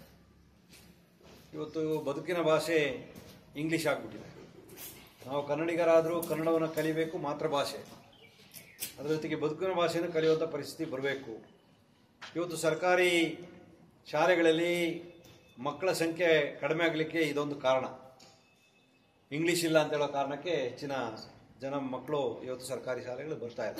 [SPEAKER 10] ಇವತ್ತು ಬದುಕಿನ ಭಾಷೆ ಇಂಗ್ಲಿಷ್ ಆಗಿಬಿಟ್ಟಿದೆ ನಾವು ಕನ್ನಡಿಗರಾದರೂ ಕನ್ನಡವನ್ನು ಕಲಿಬೇಕು ಮಾತೃಭಾಷೆ ಅದರ ಜೊತೆಗೆ ಬದುಕಿನ ಭಾಷೆಯನ್ನು ಕಲಿಯುವಂಥ ಪರಿಸ್ಥಿತಿ ಬರಬೇಕು ಇವತ್ತು ಸರ್ಕಾರಿ ಶಾಲೆಗಳಲ್ಲಿ ಮಕ್ಕಳ ಸಂಖ್ಯೆ ಕಡಿಮೆ ಆಗಲಿಕ್ಕೆ ಇದೊಂದು ಕಾರಣ ಇಂಗ್ಲಿಷ್ ಇಲ್ಲ ಅಂತ ಹೇಳೋ ಕಾರಣಕ್ಕೆ ಹೆಚ್ಚಿನ ಜನ ಮಕ್ಕಳು ಇವತ್ತು ಸರ್ಕಾರಿ ಶಾಲೆಗಳು ಬರ್ತಾ ಇಲ್ಲ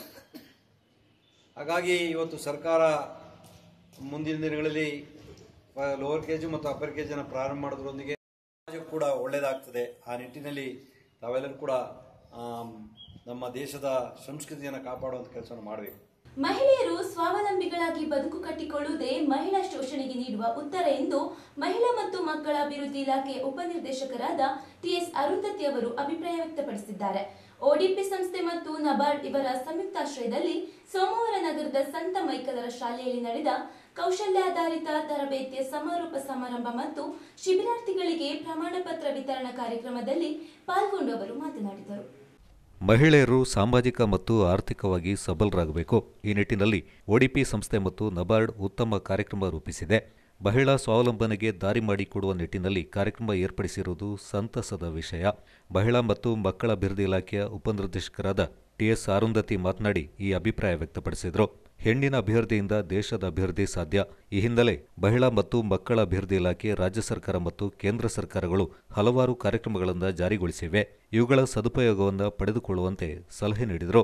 [SPEAKER 10] ಹಾಗಾಗಿ ಇವತ್ತು ಸರ್ಕಾರ ಮುಂದಿನ ದಿನಗಳಲ್ಲಿ ಲೋವರ್ ಕೆ ಜಿ ಮತ್ತು ಅಪ್ಪರ್ ಕೆ ಜಿನ ಪ್ರಾರಂಭ ಮಾಡೋದ್ರೊಂದಿಗೆ ಸಮಾಜಕ್ಕೂ ಕೂಡ ಒಳ್ಳೆಯದಾಗ್ತದೆ ಆ ನಿಟ್ಟಿನಲ್ಲಿ ತಾವೆಲ್ಲರೂ ಕೂಡ ಆಮ್, ನಮ್ಮ ದೇಶದ ಸಂಸ್ಕೃತಿಯನ್ನು ಕಾಪಾಡುವಂಥ ಕೆಲಸವನ್ನು ಮಾಡಬೇಕು
[SPEAKER 2] ಮಹಿಳೆಯರು ಸ್ವಾವಲಂಬಿಗಳಾಗಿ ಬದುಕು ಕಟ್ಟಿಕೊಳ್ಳುವುದೇ ಮಹಿಳಾ ಶೋಷಣೆಗೆ ನೀಡುವ ಉತ್ತರ ಎಂದು ಮಹಿಳಾ ಮತ್ತು ಮಕ್ಕಳ ಅಭಿವೃದ್ಧಿ ಇಲಾಖೆಯ ಉಪನಿರ್ದೇಶಕರಾದ ಟಿಎಸ್ ಅರುಂಧತಿ ಅವರು ಅಭಿಪ್ರಾಯ ವ್ಯಕ್ತಪಡಿಸಿದ್ದಾರೆ ಒಡಿಪಿ ಸಂಸ್ಥೆ ಮತ್ತು ನಬಾರ್ಡ್ ಇವರ ಸಂಯುಕ್ತಾಶ್ರಯದಲ್ಲಿ ಸೋಮವಾರ ನಗರದ ಸಂತ ಮೈಕಲರ ಶಾಲೆಯಲ್ಲಿ ನಡೆದ ಕೌಶಲ್ಯಾಧಾರಿತ ತರಬೇತಿಯ ಸಮಾರೋಪ ಸಮಾರಂಭ ಮತ್ತು ಶಿಬಿರಾರ್ಥಿಗಳಿಗೆ ಪ್ರಮಾಣ ಪತ್ರ ವಿತರಣಾ ಕಾರ್ಯಕ್ರಮದಲ್ಲಿ ಪಾಲ್ಗೊಂಡು ಅವರು ಮಾತನಾಡಿದರು
[SPEAKER 3] ಮಹಿಳೆಯರು ಸಾಮಾಜಿಕ ಮತ್ತು ಆರ್ಥಿಕವಾಗಿ ಸಬಲರಾಗಬೇಕು ಈ ನಿಟ್ಟಿನಲ್ಲಿ ಒಡಿಪಿ ಸಂಸ್ಥೆ ಮತ್ತು ನಬಾರ್ಡ್ ಉತ್ತಮ ಕಾರ್ಯಕ್ರಮ ರೂಪಿಸಿದೆ ಮಹಿಳಾ ಸ್ವಾವಲಂಬನೆಗೆ ದಾರಿ ಮಾಡಿಕೊಡುವ ನಿಟ್ಟಿನಲ್ಲಿ ಕಾರ್ಯಕ್ರಮ ಏರ್ಪಡಿಸಿರುವುದು ಸಂತಸದ ವಿಷಯ ಮಹಿಳಾ ಮತ್ತು ಮಕ್ಕಳ ಅಭಿವೃದ್ಧಿ ಇಲಾಖೆಯ ಉಪನಿರ್ದೇಶಕರಾದ ಟಿಎಸ್ ಅರುಂಧತಿ ಮಾತನಾಡಿ ಈ ಅಭಿಪ್ರಾಯ ವ್ಯಕ್ತಪಡಿಸಿದರು ಹೆಣ್ಣಿನ ಅಭಿವೃದ್ಧಿಯಿಂದ ದೇಶದ ಅಭಿವೃದ್ಧಿ ಸಾಧ್ಯ ಈ ಹಿನ್ನೆಲೆ ಮಹಿಳಾ ಮತ್ತು ಮಕ್ಕಳ ಅಭಿವೃದ್ಧಿ ಇಲಾಖೆ ರಾಜ್ಯ ಸರ್ಕಾರ ಮತ್ತು ಕೇಂದ್ರ ಸರ್ಕಾರಗಳು ಹಲವಾರು ಕಾರ್ಯಕ್ರಮಗಳನ್ನು ಜಾರಿಗೊಳಿಸಿವೆ ಇವುಗಳ ಸದುಪಯೋಗವನ್ನು ಪಡೆದುಕೊಳ್ಳುವಂತೆ ಸಲಹೆ ನೀಡಿದರು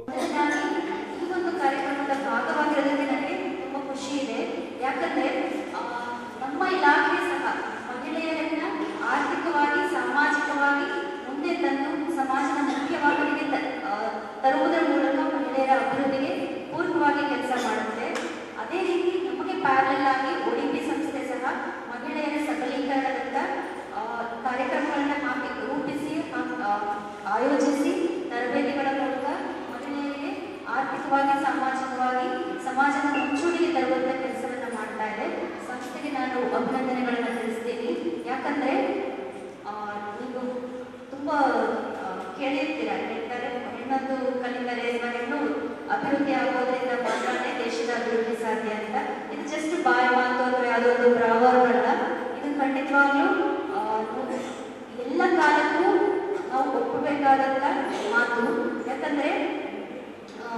[SPEAKER 11] ಈ ಒಂದು ಕಾರ್ಯಕ್ರಮದ ಭಾಗವಾಗಿರೋದಕ್ಕೆ ನನಗೆ ತುಂಬ ಖುಷಿ ಇದೆ ಯಾಕಂದ್ರೆ ಆ, ನಮ್ಮ ಇಲಾಖೆ ಸಹ ಮಹಿಳೆಯರನ್ನ ಆರ್ಥಿಕವಾಗಿ ಸಾಮಾಜಿಕವಾಗಿ ಮುಂದೆ ತಂದು ಸಮಾಜದ ಮುಖ್ಯವಾಗಲಿಗೆ ತ- ಆ, ತರುವುದರ ಮೂಲಕ ಮಹಿಳೆಯರ ಅಭಿವೃದ್ಧಿಗೆ ಪೂರ್ಣವಾಗಿ ಕೆಲಸ ಮಾಡುತ್ತೆ ಅದೇ ರೀತಿ ನಮಗೆ ಪ್ಯಾರಲ್ ಆಗಿ ಒಡಿಪಿ ಸಂಸ್ಥೆ ಸಹ ಮಹಿಳೆಯರ ಸಬಲೀಕರಣದತ್ತ ಆ, ಕಾರ್ಯಕ್ರಮಗಳನ್ನ ಹಾಕಿ ರೂಪಿಸಿ ಆ, ಆಯೋಜಿಸಿ ತರಬೇತಿಗಳ ಮೂಲಕ ಮಹಿಳೆಯರಿಗೆ ಆರ್ಥಿಕವಾಗಿ ಸಾಮಾಜಿಕವಾಗಿ ಸಮಾಜದ ಮುಂಚೂಣಿಗೆ ತರುವಂತ ಕೆಲಸವನ್ನ ಮಾಡ್ತಾ ಇದೆ ಸಂಸ್ಥೆಗೆ ನಾನು ಅಭಿನಂದನೆಗಳನ್ನ ತಿಳಿಸ್ತೀನಿ ಯಾಕಂದ್ರೆ ಆ, ನೀವು ತುಂಬಾ ಆ, ಕೇಳಿರ್ತೀರ ಹೇಳ್ತಾರೆ ಹೆಣ್ಣೊಂದು ಕಲಿತರೆ ಅಥವಾ ಹೆಣ್ಣು ಅಭಿವೃದ್ಧಿ ಆಗೋದ್ರಿಂದ ಮಾತ್ರನೇ ದೇಶದ ಅಭಿವೃದ್ಧಿ ಸಾಧ್ಯ ಅಂತ ಇದು ಜಸ್ಟ್ ಬಾಯಿ ಮಾತು ಅಥವಾ ಯಾವುದೋ ಒಂದು ಪ್ರಾವರ್ಬ್ ಅಲ್ಲ ಇದು ಖಂಡಿತವಾಗ್ಲೂ ಆ, ಎಲ್ಲ ಕಾಲಕ್ಕೂ ನಾವು ಒಪ್ಪಬೇಕಾದಂತ ಮಾತು ಯಾಕಂದ್ರೆ ಆ,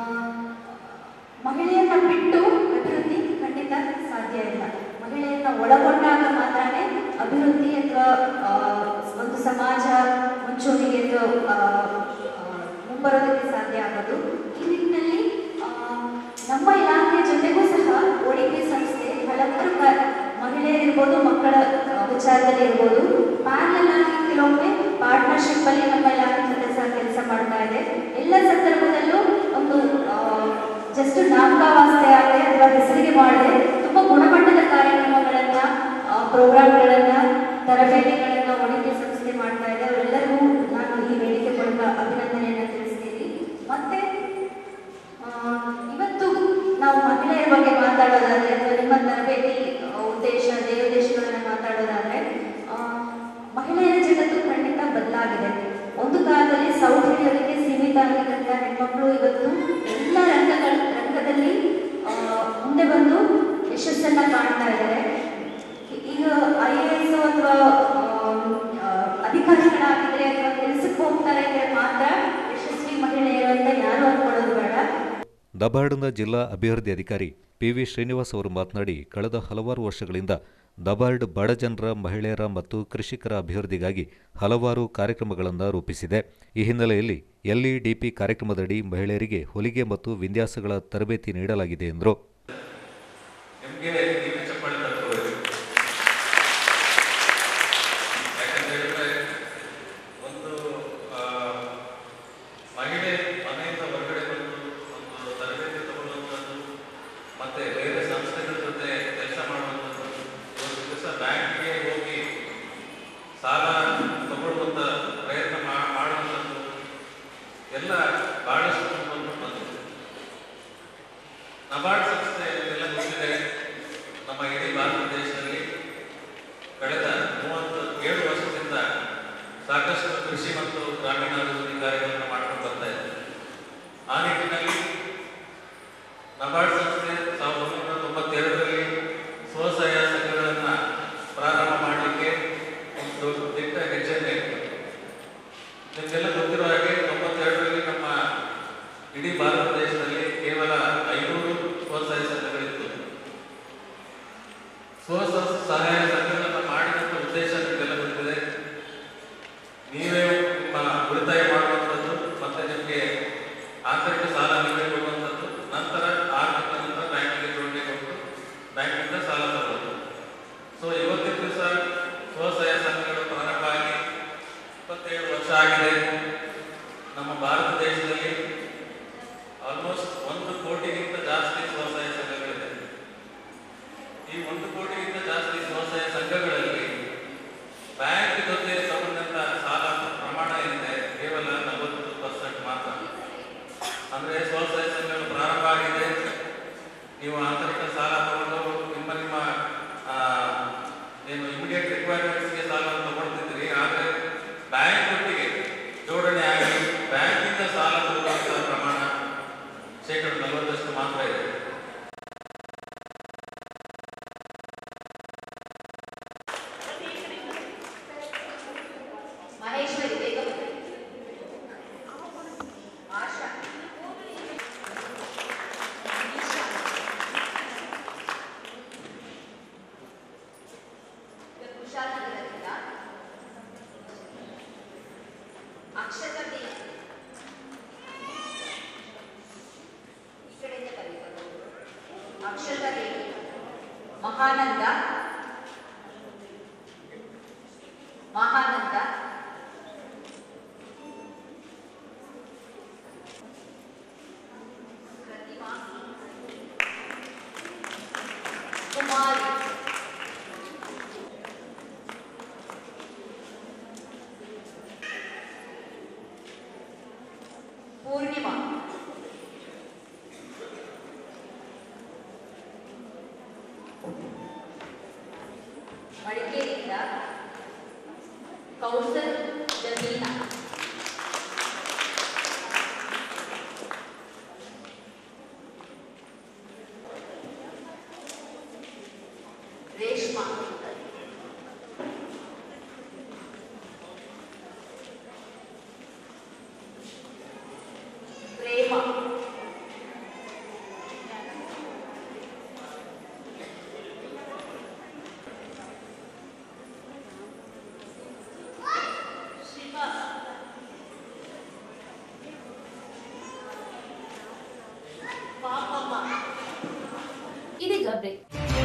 [SPEAKER 11] ಮಹಿಳೆಯನ್ನ ಬಿಟ್ಟು ಅಭಿವೃದ್ಧಿ ಖಂಡಿತ ಸಾಧ್ಯ ಇಲ್ಲ ಮಹಿಳೆಯನ್ನ ಒಳಗೊಂಡಾಗ ಮಾತ್ರನೇ ಅಭಿವೃದ್ಧಿ ಅಥವಾ ಆ, ಒಂದು ಸಮಾಜ ಮುಂಚೂಣಿಗೆ ಅಥವಾ ಆ, ಆ, ಮುಂಬರೋದಕ್ಕೆ ಸಾಧ್ಯ ಆಗೋದು ಈ ನಿಟ್ಟಿನಲ್ಲಿ ಆ, ನಮ್ಮ ಇಲಾಖೆ ಜೊತೆಗೂ ಸಹ ಒಡಿಪಿ ಸಂಸ್ಥೆ ಹಲವಾರು ಕ- ಮಹಿಳೆಯರಿರ್ಬೋದು ಮಕ್ಕಳ ಆ, ವಿಚಾರದಲ್ಲಿ ಇರ್ಬೋದು ಪ್ಯಾರಲ್ ಆಗಿ ಕೆಲವೊಮ್ಮೆ ಪಾರ್ಟ್ನರ್ಶಿಪ್ ಅಲ್ಲಿ ನಮ್ಮ ಇಲಾಖೆ ಜೊತೆ ಸಹ ಕೆಲಸ ಮಾಡ್ತಾ ಇದೆ ಎಲ್ಲ ಸಂದರ್ಭದಲ್ಲೂ ಒಂದು ಜಸ್ಟ್ ನಾಮಕಾವಾಸ್ತೆ ಆಗದೆ ಅಥವಾ ಹೆಸರಿಗೆ ಮಾಡದೆ ತುಂಬಾ ಗುಣಮಟ್ಟದ ಕಾರ್ಯಕ್ರಮಗಳನ್ನ ಪ್ರೋಗ್ರಾಮ್ಗಳನ್ನ ತರಬೇತಿಗಳನ್ನ ಒಡಿಪಿ ಸಂಸ್ಥೆ ಮಾಡ್ತಾ ಇದೆ ಅವರೆಲ್ಲರಿಗೂ ನಾನು ಈ ವೇದಿಕೆ ಮೂಲಕ ಅಭಿನಂದನೆಯನ್ನ ತಿಳಿಸ್ತೀನಿ ಮತ್ತೆ ಆ, ಇವತ್ತು ನಾವು ಮಹಿಳೆಯರ ಬಗ್ಗೆ ಮಾತಾಡೋದಾದ್ರೆ ಅಥವಾ ನಿಮ್ಮ ತರಬೇತಿ ಆ, ಉದ್ದೇಶ ದೇವದೇಶಗಳನ್ನ ಮಾತಾಡೋದಾದ್ರೆ ಆ, ಮಹಿಳೆಯರ ಜಗತ್ತು ಖಂಡಿತ ಬದಲಾಗಿದೆ ಒಂದು ಕಾಲದಲ್ಲಿ ಸೌಟ್ ಹಿಡಿಯೋದಕ್ಕೆ ಸೀಮಿತ ಆಗಿದ್ದಂತ ಹೆಣ್ಮಕ್ಳು ಇವತ್ತು ಎಲ್ಲ ರಂಗಗಳ ರಂಗದಲ್ಲಿ ಆ, ಮುಂದೆ ಬಂದು ಯಶಸ್ಸನ್ನ ಕಾಣ್ತಾ ಇದ್ದಾರೆ ಈಗ ಐ ಎ ಎಸ್ ಅಥವಾ ಆ, ಅಧಿಕಾರಿಗಳಾಗಿದ್ರೆ ಅಥವಾ ಕೆಲಸಕ್ಕೆ ಹೋಗ್ತಾರೆ ಇದ್ರೆ ಮಾತ್ರ ಯಶಸ್ವಿ ಮಹಿಳೆಯರು ಅಂತ ಯಾರು ಅನ್ಕೊಳ್ಳೋದು ಬೇಡ
[SPEAKER 3] ನಬಾರ್ಡ್ನ ಜಿಲ್ಲಾ ಅಭಿವೃದ್ಧಿ ಅಧಿಕಾರಿ ಪಿವಿ ಶ್ರೀನಿವಾಸ್ ಅವರು ಮಾತನಾಡಿ ಕಳೆದ ಹಲವಾರು ವರ್ಷಗಳಿಂದ ನಬಾರ್ಡ್ ಬಡಜನರ ಮಹಿಳೆಯರ ಮತ್ತು ಕೃಷಿಕರ ಅಭಿವೃದ್ಧಿಗಾಗಿ ಹಲವಾರು ಕಾರ್ಯಕ್ರಮಗಳನ್ನು ರೂಪಿಸಿದೆ ಈ ಹಿನ್ನೆಲೆಯಲ್ಲಿ ಎಲ್ಇಡಿಪಿ ಕಾರ್ಯಕ್ರಮದಡಿ ಮಹಿಳೆಯರಿಗೆ ಹೊಲಿಗೆ ಮತ್ತು ವಿನ್ಯಾಸಗಳ ತರಬೇತಿ ನೀಡಲಾಗಿದೆ ಎಂದರು
[SPEAKER 7] ನಿಮಗೆ ನೀವು ಚಪ್ಪಾಳೆ ತಟ್ಕೋಬೇಕು ಯಾಕಂತ ಹೇಳಿದ್ರೆ ಒಂದು ಆ, ಮಹಿಳೆ ಮನೆಯಿಂದ ಹೊರಗಡೆ ಬಂದು ಒಂದು ತರಬೇತಿ ತಗೊಳ್ಳುವಂಥದ್ದು ಮತ್ತೆ ಬೇರೆ ಸಂಸ್ಥೆಗಳ ಜೊತೆ ಕೆಲಸ ಮಾಡುವಂಥದ್ದು ಒಂದು ದಿವಸ ಬ್ಯಾಂಕ್ಗೆ ಹೋಗಿ ಸಾಲ ತಗೊಳ್ಳುವಂಥ ಪ್ರಯತ್ನ ಮಾ- ಮಾಡುವಂಥದ್ದು ಎಲ್ಲ ಬಹಳಷ್ಟು ಒಂದು ಬಂದಿದೆ ನಬಾರ್ಡ್ ಸಂಸ್ಥೆ ಎಲ್ಲ ಗೊತ್ತಿದೆ ನಮ್ಮ ಇಡೀ ಭಾರತ ದೇಶದಲ್ಲಿ ಕಳೆದ ಮೂವತ್ತು ಏಳು ವರ್ಷದಿಂದ ಸಾಕಷ್ಟು ಕೃಷಿ ಮತ್ತು ಗ್ರಾಮೀಣಾಭಿವೃದ್ಧಿ ಕಾರ್ಯಗಳನ್ನು ಮಾಡ್ಕೊಂಡು ಬರ್ತಾ ಇದೆ ಆ ನಿಟ್ಟಿನಲ್ಲಿ ನಬಾರ್ಡ್ ಸಂಸ್ಥೆ ಸಾವಿರದ ಒಂಬೈನೂರ ತೊಂಬತ್ತೆರಡರಲ್ಲಿ ಸ್ವಸಹಾಯ ಸಂಘಗಳನ್ನು ಪ್ರಾರಂಭ ಮಾಡಲಿಕ್ಕೆ ಒಂದು ದಿಟ್ಟ ಹೆಜ್ಜೆನೇ ಇತ್ತು ನಿಮಗೆಲ್ಲ ಗೊತ್ತಿರೋ ಹಾಗೆ ತೊಂಬತ್ತೆರಡರಲ್ಲಿ ನಮ್ಮ ಇಡೀ ಭಾರತ ದೇಶದಲ್ಲಿ ಕೇವಲ ಐನೂರು ಸ್ವಸಹಾಯ ಸಂಘಗಳಿತ್ತು ಸ್ವ ಸಹಾಯ ಸಂಘಗಳನ್ನು ಮಾಡಿದಂಥ ಉದ್ದೇಶ ನಿಮಗೆಲ್ಲ ಗೊತ್ತಿದೆ ನೀವೇ ನಿಮ್ಮ ಉಳಿತಾಯ ಮಾಡುವಂಥದ್ದು ಮತ್ತೆ ನಿಮಗೆ ಆಂತರಿಕ ಸಾಲ ನೀವೇ ಕೊಡುವಂಥದ್ದು ನಂತರ ಆರು ತಿಂಗಳ ನಂತರ ಬ್ಯಾಂಕಿಗೆ ಜೋಡಣೆ ಕೊಟ್ಟು ಬ್ಯಾಂಕಿಂದ ಸಾಲ ತಗೊಳ್ಳೋದು ಸೊ ಇವತ್ತಿನ ದಿವಸ ಸ್ವಸಹಾಯ ಸಂಘಗಳು ಪ್ರಾರಂಭ ಆಗಿ ಇಪ್ಪತ್ತೇಳು ವರ್ಷ ಆಗಿದೆ ನಮ್ಮ ಭಾರತ ದೇಶದಲ್ಲಿ ಆಲ್ಮೋಸ್ಟ್ ಒಂದು ಕೋಟಿಗಿಂತ ಜಾಸ್ತಿ ಸ್ವಸಹಾಯ ಸಂಘಗಳಿದೆ ಈ ಒಂದು ಕೋಟಿಗಿಂತ ಜಾಸ್ತಿ ಸ್ವಸಹಾಯ ಸಂಘಗಳಲ್ಲಿ ಬ್ಯಾಂಕ್ ಜೊತೆ ತಗೊಂಡಂತ ಸಾಲ ಪ್ರಮಾಣ ಏನಿದೆ ಕೇವಲ ನಲವತ್ತು ಪರ್ಸೆಂಟ್ ಮಾತ್ರ ಅಂದ್ರೆ ಸ್ವಸಹಾಯ ಸಂಘಗಳು ಪ್ರಾರಂಭ ಆಗಿದೆ ನೀವು ಆಂತರಿಕ ಸಾಲ ತಗೊಂಡು ನಿಮ್ಮ ನಿಮ್ಮ ಆ, ಏನು ಇಮಿಡಿಯೇಟ್ ರಿಕ್ವೈರ್ಮೆಂಟ್ಸ್ಗೆ ಸಾಲ ತಗೊಳ್ತಿದ್ರಿ ಆದ್ರೆ ಬ್ಯಾಂಕ್ ಒಟ್ಟಿಗೆ ಜೋಡಣೆ ಆಗಿ ಬ್ಯಾಂಕಿಂದ ಸಾಲ
[SPEAKER 11] ಅಕ್ಷತತೆ ಈ ಕಡೆಯಿಂದ ಕರೀತಾರೆ ಅಕ್ಷತತೆ ಮಹಾನಂದ ಮಹಾನಂದ ಪ್ರತಿಮಾ ಕುಮಾರಿ ಪೂರ್ಣಿಮಾ ಮಡಿಕೇರಿಯಿಂದ ಕೌಸಲ್ ಜಮೀನಾ ರೇಷ್ಮಾ ಪ್ರೇಮ ಶಿವ ಪಾಪಮ್ಮ
[SPEAKER 2] ಇದೀಗ ಬ್ರೇಕ್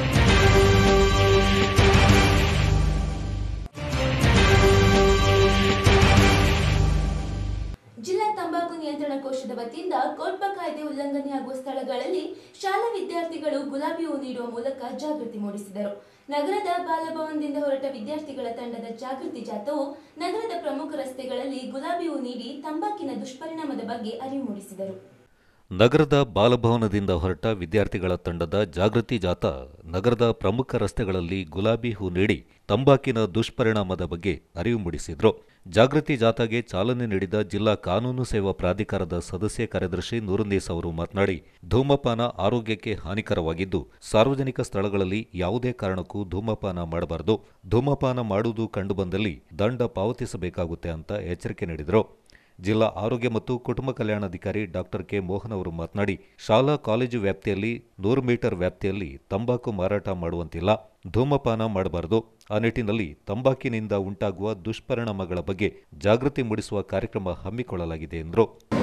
[SPEAKER 2] ಜಿಲ್ಲಾ ತಂಬಾಕು ನಿಯಂತ್ರಣ ಕೋಶದ ವತಿಯಿಂದ ಕೋಟ್ಪ ಕಾಯ್ದೆ ಉಲ್ಲಂಘನೆಯಾಗುವ ಸ್ಥಳಗಳಲ್ಲಿ ಶಾಲಾ ವಿದ್ಯಾರ್ಥಿಗಳು ಗುಲಾಬಿ ಹೂ ನೀಡುವ ಮೂಲಕ ಜಾಗೃತಿ ಮೂಡಿಸಿದರು ನಗರದ ಬಾಲಭವನದಿಂದ ಹೊರಟ ವಿದ್ಯಾರ್ಥಿಗಳ ತಂಡದ ಜಾಗೃತಿ ಜಾಥವು ನಗರದ ಪ್ರಮುಖ ರಸ್ತೆಗಳಲ್ಲಿ ಗುಲಾಬಿ ಹೂ ನೀಡಿ ತಂಬಾಕಿನ ದುಷ್ಪರಿಣಾಮದ ಬಗ್ಗೆ ಅರಿವು ಮೂಡಿಸಿದರು
[SPEAKER 3] ನಗರದ ಬಾಲಭವನದಿಂದ ಹೊರಟ ವಿದ್ಯಾರ್ಥಿಗಳ ತಂಡದ ಜಾಗೃತಿ ಜಾಥಾ ನಗರದ ಪ್ರಮುಖ ರಸ್ತೆಗಳಲ್ಲಿ ಗುಲಾಬಿ ಹೂ ನೀಡಿ ತಂಬಾಕಿನ ದುಷ್ಪರಿಣಾಮದ ಬಗ್ಗೆ ಅರಿವು ಮೂಡಿಸಿದ್ರು ಜಾಗೃತಿ ಜಾಥಾಗೆ ಚಾಲನೆ ನೀಡಿದ ಜಿಲ್ಲಾ ಕಾನೂನು ಸೇವಾ ಪ್ರಾಧಿಕಾರದ ಸದಸ್ಯ ಕಾರ್ಯದರ್ಶಿ ನೂರುನ್ನೀಸ್ ಅವರು ಮಾತನಾಡಿ ಧೂಮಪಾನ ಆರೋಗ್ಯಕ್ಕೆ ಹಾನಿಕರವಾಗಿದ್ದು ಸಾರ್ವಜನಿಕ ಸ್ಥಳಗಳಲ್ಲಿ ಯಾವುದೇ ಕಾರಣಕ್ಕೂ ಧೂಮಪಾನ ಮಾಡಬಾರದು ಧೂಮಪಾನ ಮಾಡುವುದು ಕಂಡುಬಂದಲ್ಲಿ ದಂಡ ಪಾವತಿಸಬೇಕಾಗುತ್ತೆ ಅಂತ ಎಚ್ಚರಿಕೆ ನೀಡಿದರು ಜಿಲ್ಲಾ ಆರೋಗ್ಯ ಮತ್ತು ಕುಟುಂಬ ಕಲ್ಯಾಣಾಧಿಕಾರಿ ಡಾಕ್ಟರ್ ಕೆ ಮೋಹನ್ ಅವರು ಮಾತನಾಡಿ ಶಾಲಾ ಕಾಲೇಜು ವ್ಯಾಪ್ತಿಯಲ್ಲಿ ನೂರು ಮೀಟರ್ ವ್ಯಾಪ್ತಿಯಲ್ಲಿ ತಂಬಾಕು ಮಾರಾಟ ಮಾಡುವಂತಿಲ್ಲ ಧೂಮಪಾನ ಮಾಡಬಾರದು ಆ ನಿಟ್ಟಿನಲ್ಲಿ ತಂಬಾಕಿನಿಂದ ಉಂಟಾಗುವ ದುಷ್ಪರಿಣಾಮಗಳ ಬಗ್ಗೆ ಜಾಗೃತಿ ಮೂಡಿಸುವ ಕಾರ್ಯಕ್ರಮ ಹಮ್ಮಿಕೊಳ್ಳಲಾಗಿದೆ ಎಂದರು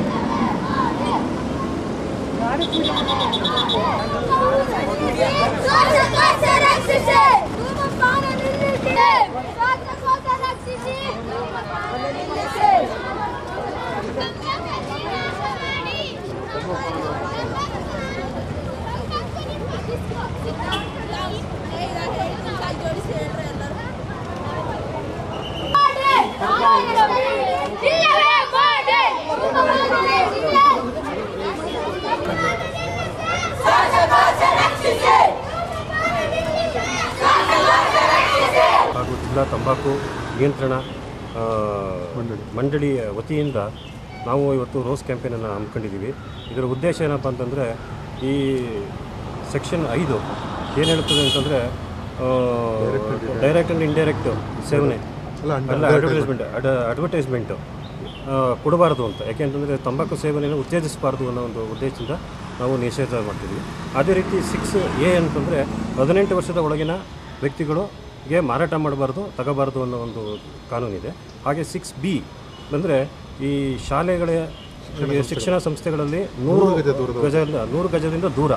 [SPEAKER 12] ಹಾಗೂ ಜಿಲ್ಲಾ ತಂಬಾಕು ನಿಯಂತ್ರಣ ಆ, ಮಂಡಳಿಯ ವತಿಯಿಂದ ನಾವು ಇವತ್ತು ರೋಸ್ ಕ್ಯಾಂಪೇನನ್ನು ಹಮ್ಮಿಕೊಂಡಿದ್ದೀವಿ ಇದರ ಉದ್ದೇಶ ಏನಪ್ಪ ಅಂತಂದರೆ ಈ ಸೆಕ್ಷನ್ ಐದು ಏನು ಹೇಳ್ತದೆ ಅಂತಂದರೆ ಡೈರೆಕ್ಟ್ ಆ್ಯಂಡ್ ಇಂಡೈರೆಕ್ಟ್ ಸೇವನೆ ಅಲ್ಲ ಅಡ್ವರ್ಟೈಸ್ಮೆಂಟ್ ಅಡ್ ಅಡ್ವರ್ಟೈಸ್ಮೆಂಟು ಕೊಡಬಾರ್ದು ಅಂತ ಯಾಕೆಂತಂದರೆ ತಂಬಾಕು ಸೇವನೆಯನ್ನು ಉತ್ತೇಜಿಸಬಾರ್ದು ಅನ್ನೋ ಒಂದು ಉದ್ದೇಶದಿಂದ ನಾವು ನಿಷೇಧ ಮಾಡ್ತಿದ್ವಿ ಅದೇ ರೀತಿ ಸಿಕ್ಸ್ ಎ ಅಂತಂದರೆ ಹದಿನೆಂಟು ವರ್ಷದ ಒಳಗಿನ ವ್ಯಕ್ತಿಗಳಿಗೆ ಮಾರಾಟ ಮಾಡಬಾರ್ದು ತಗೋಬಾರ್ದು ಅನ್ನೋ ಒಂದು ಕಾನೂನಿದೆ ಹಾಗೆ ಸಿಕ್ಸ್ ಬಿ ಅಂದರೆ ಈ ಶಾಲೆಗಳ ಈ ಶಿಕ್ಷಣ ಸಂಸ್ಥೆಗಳಲ್ಲಿ ನೂರು ಗಜ ನೂರು ಗಜದಿಂದ ದೂರ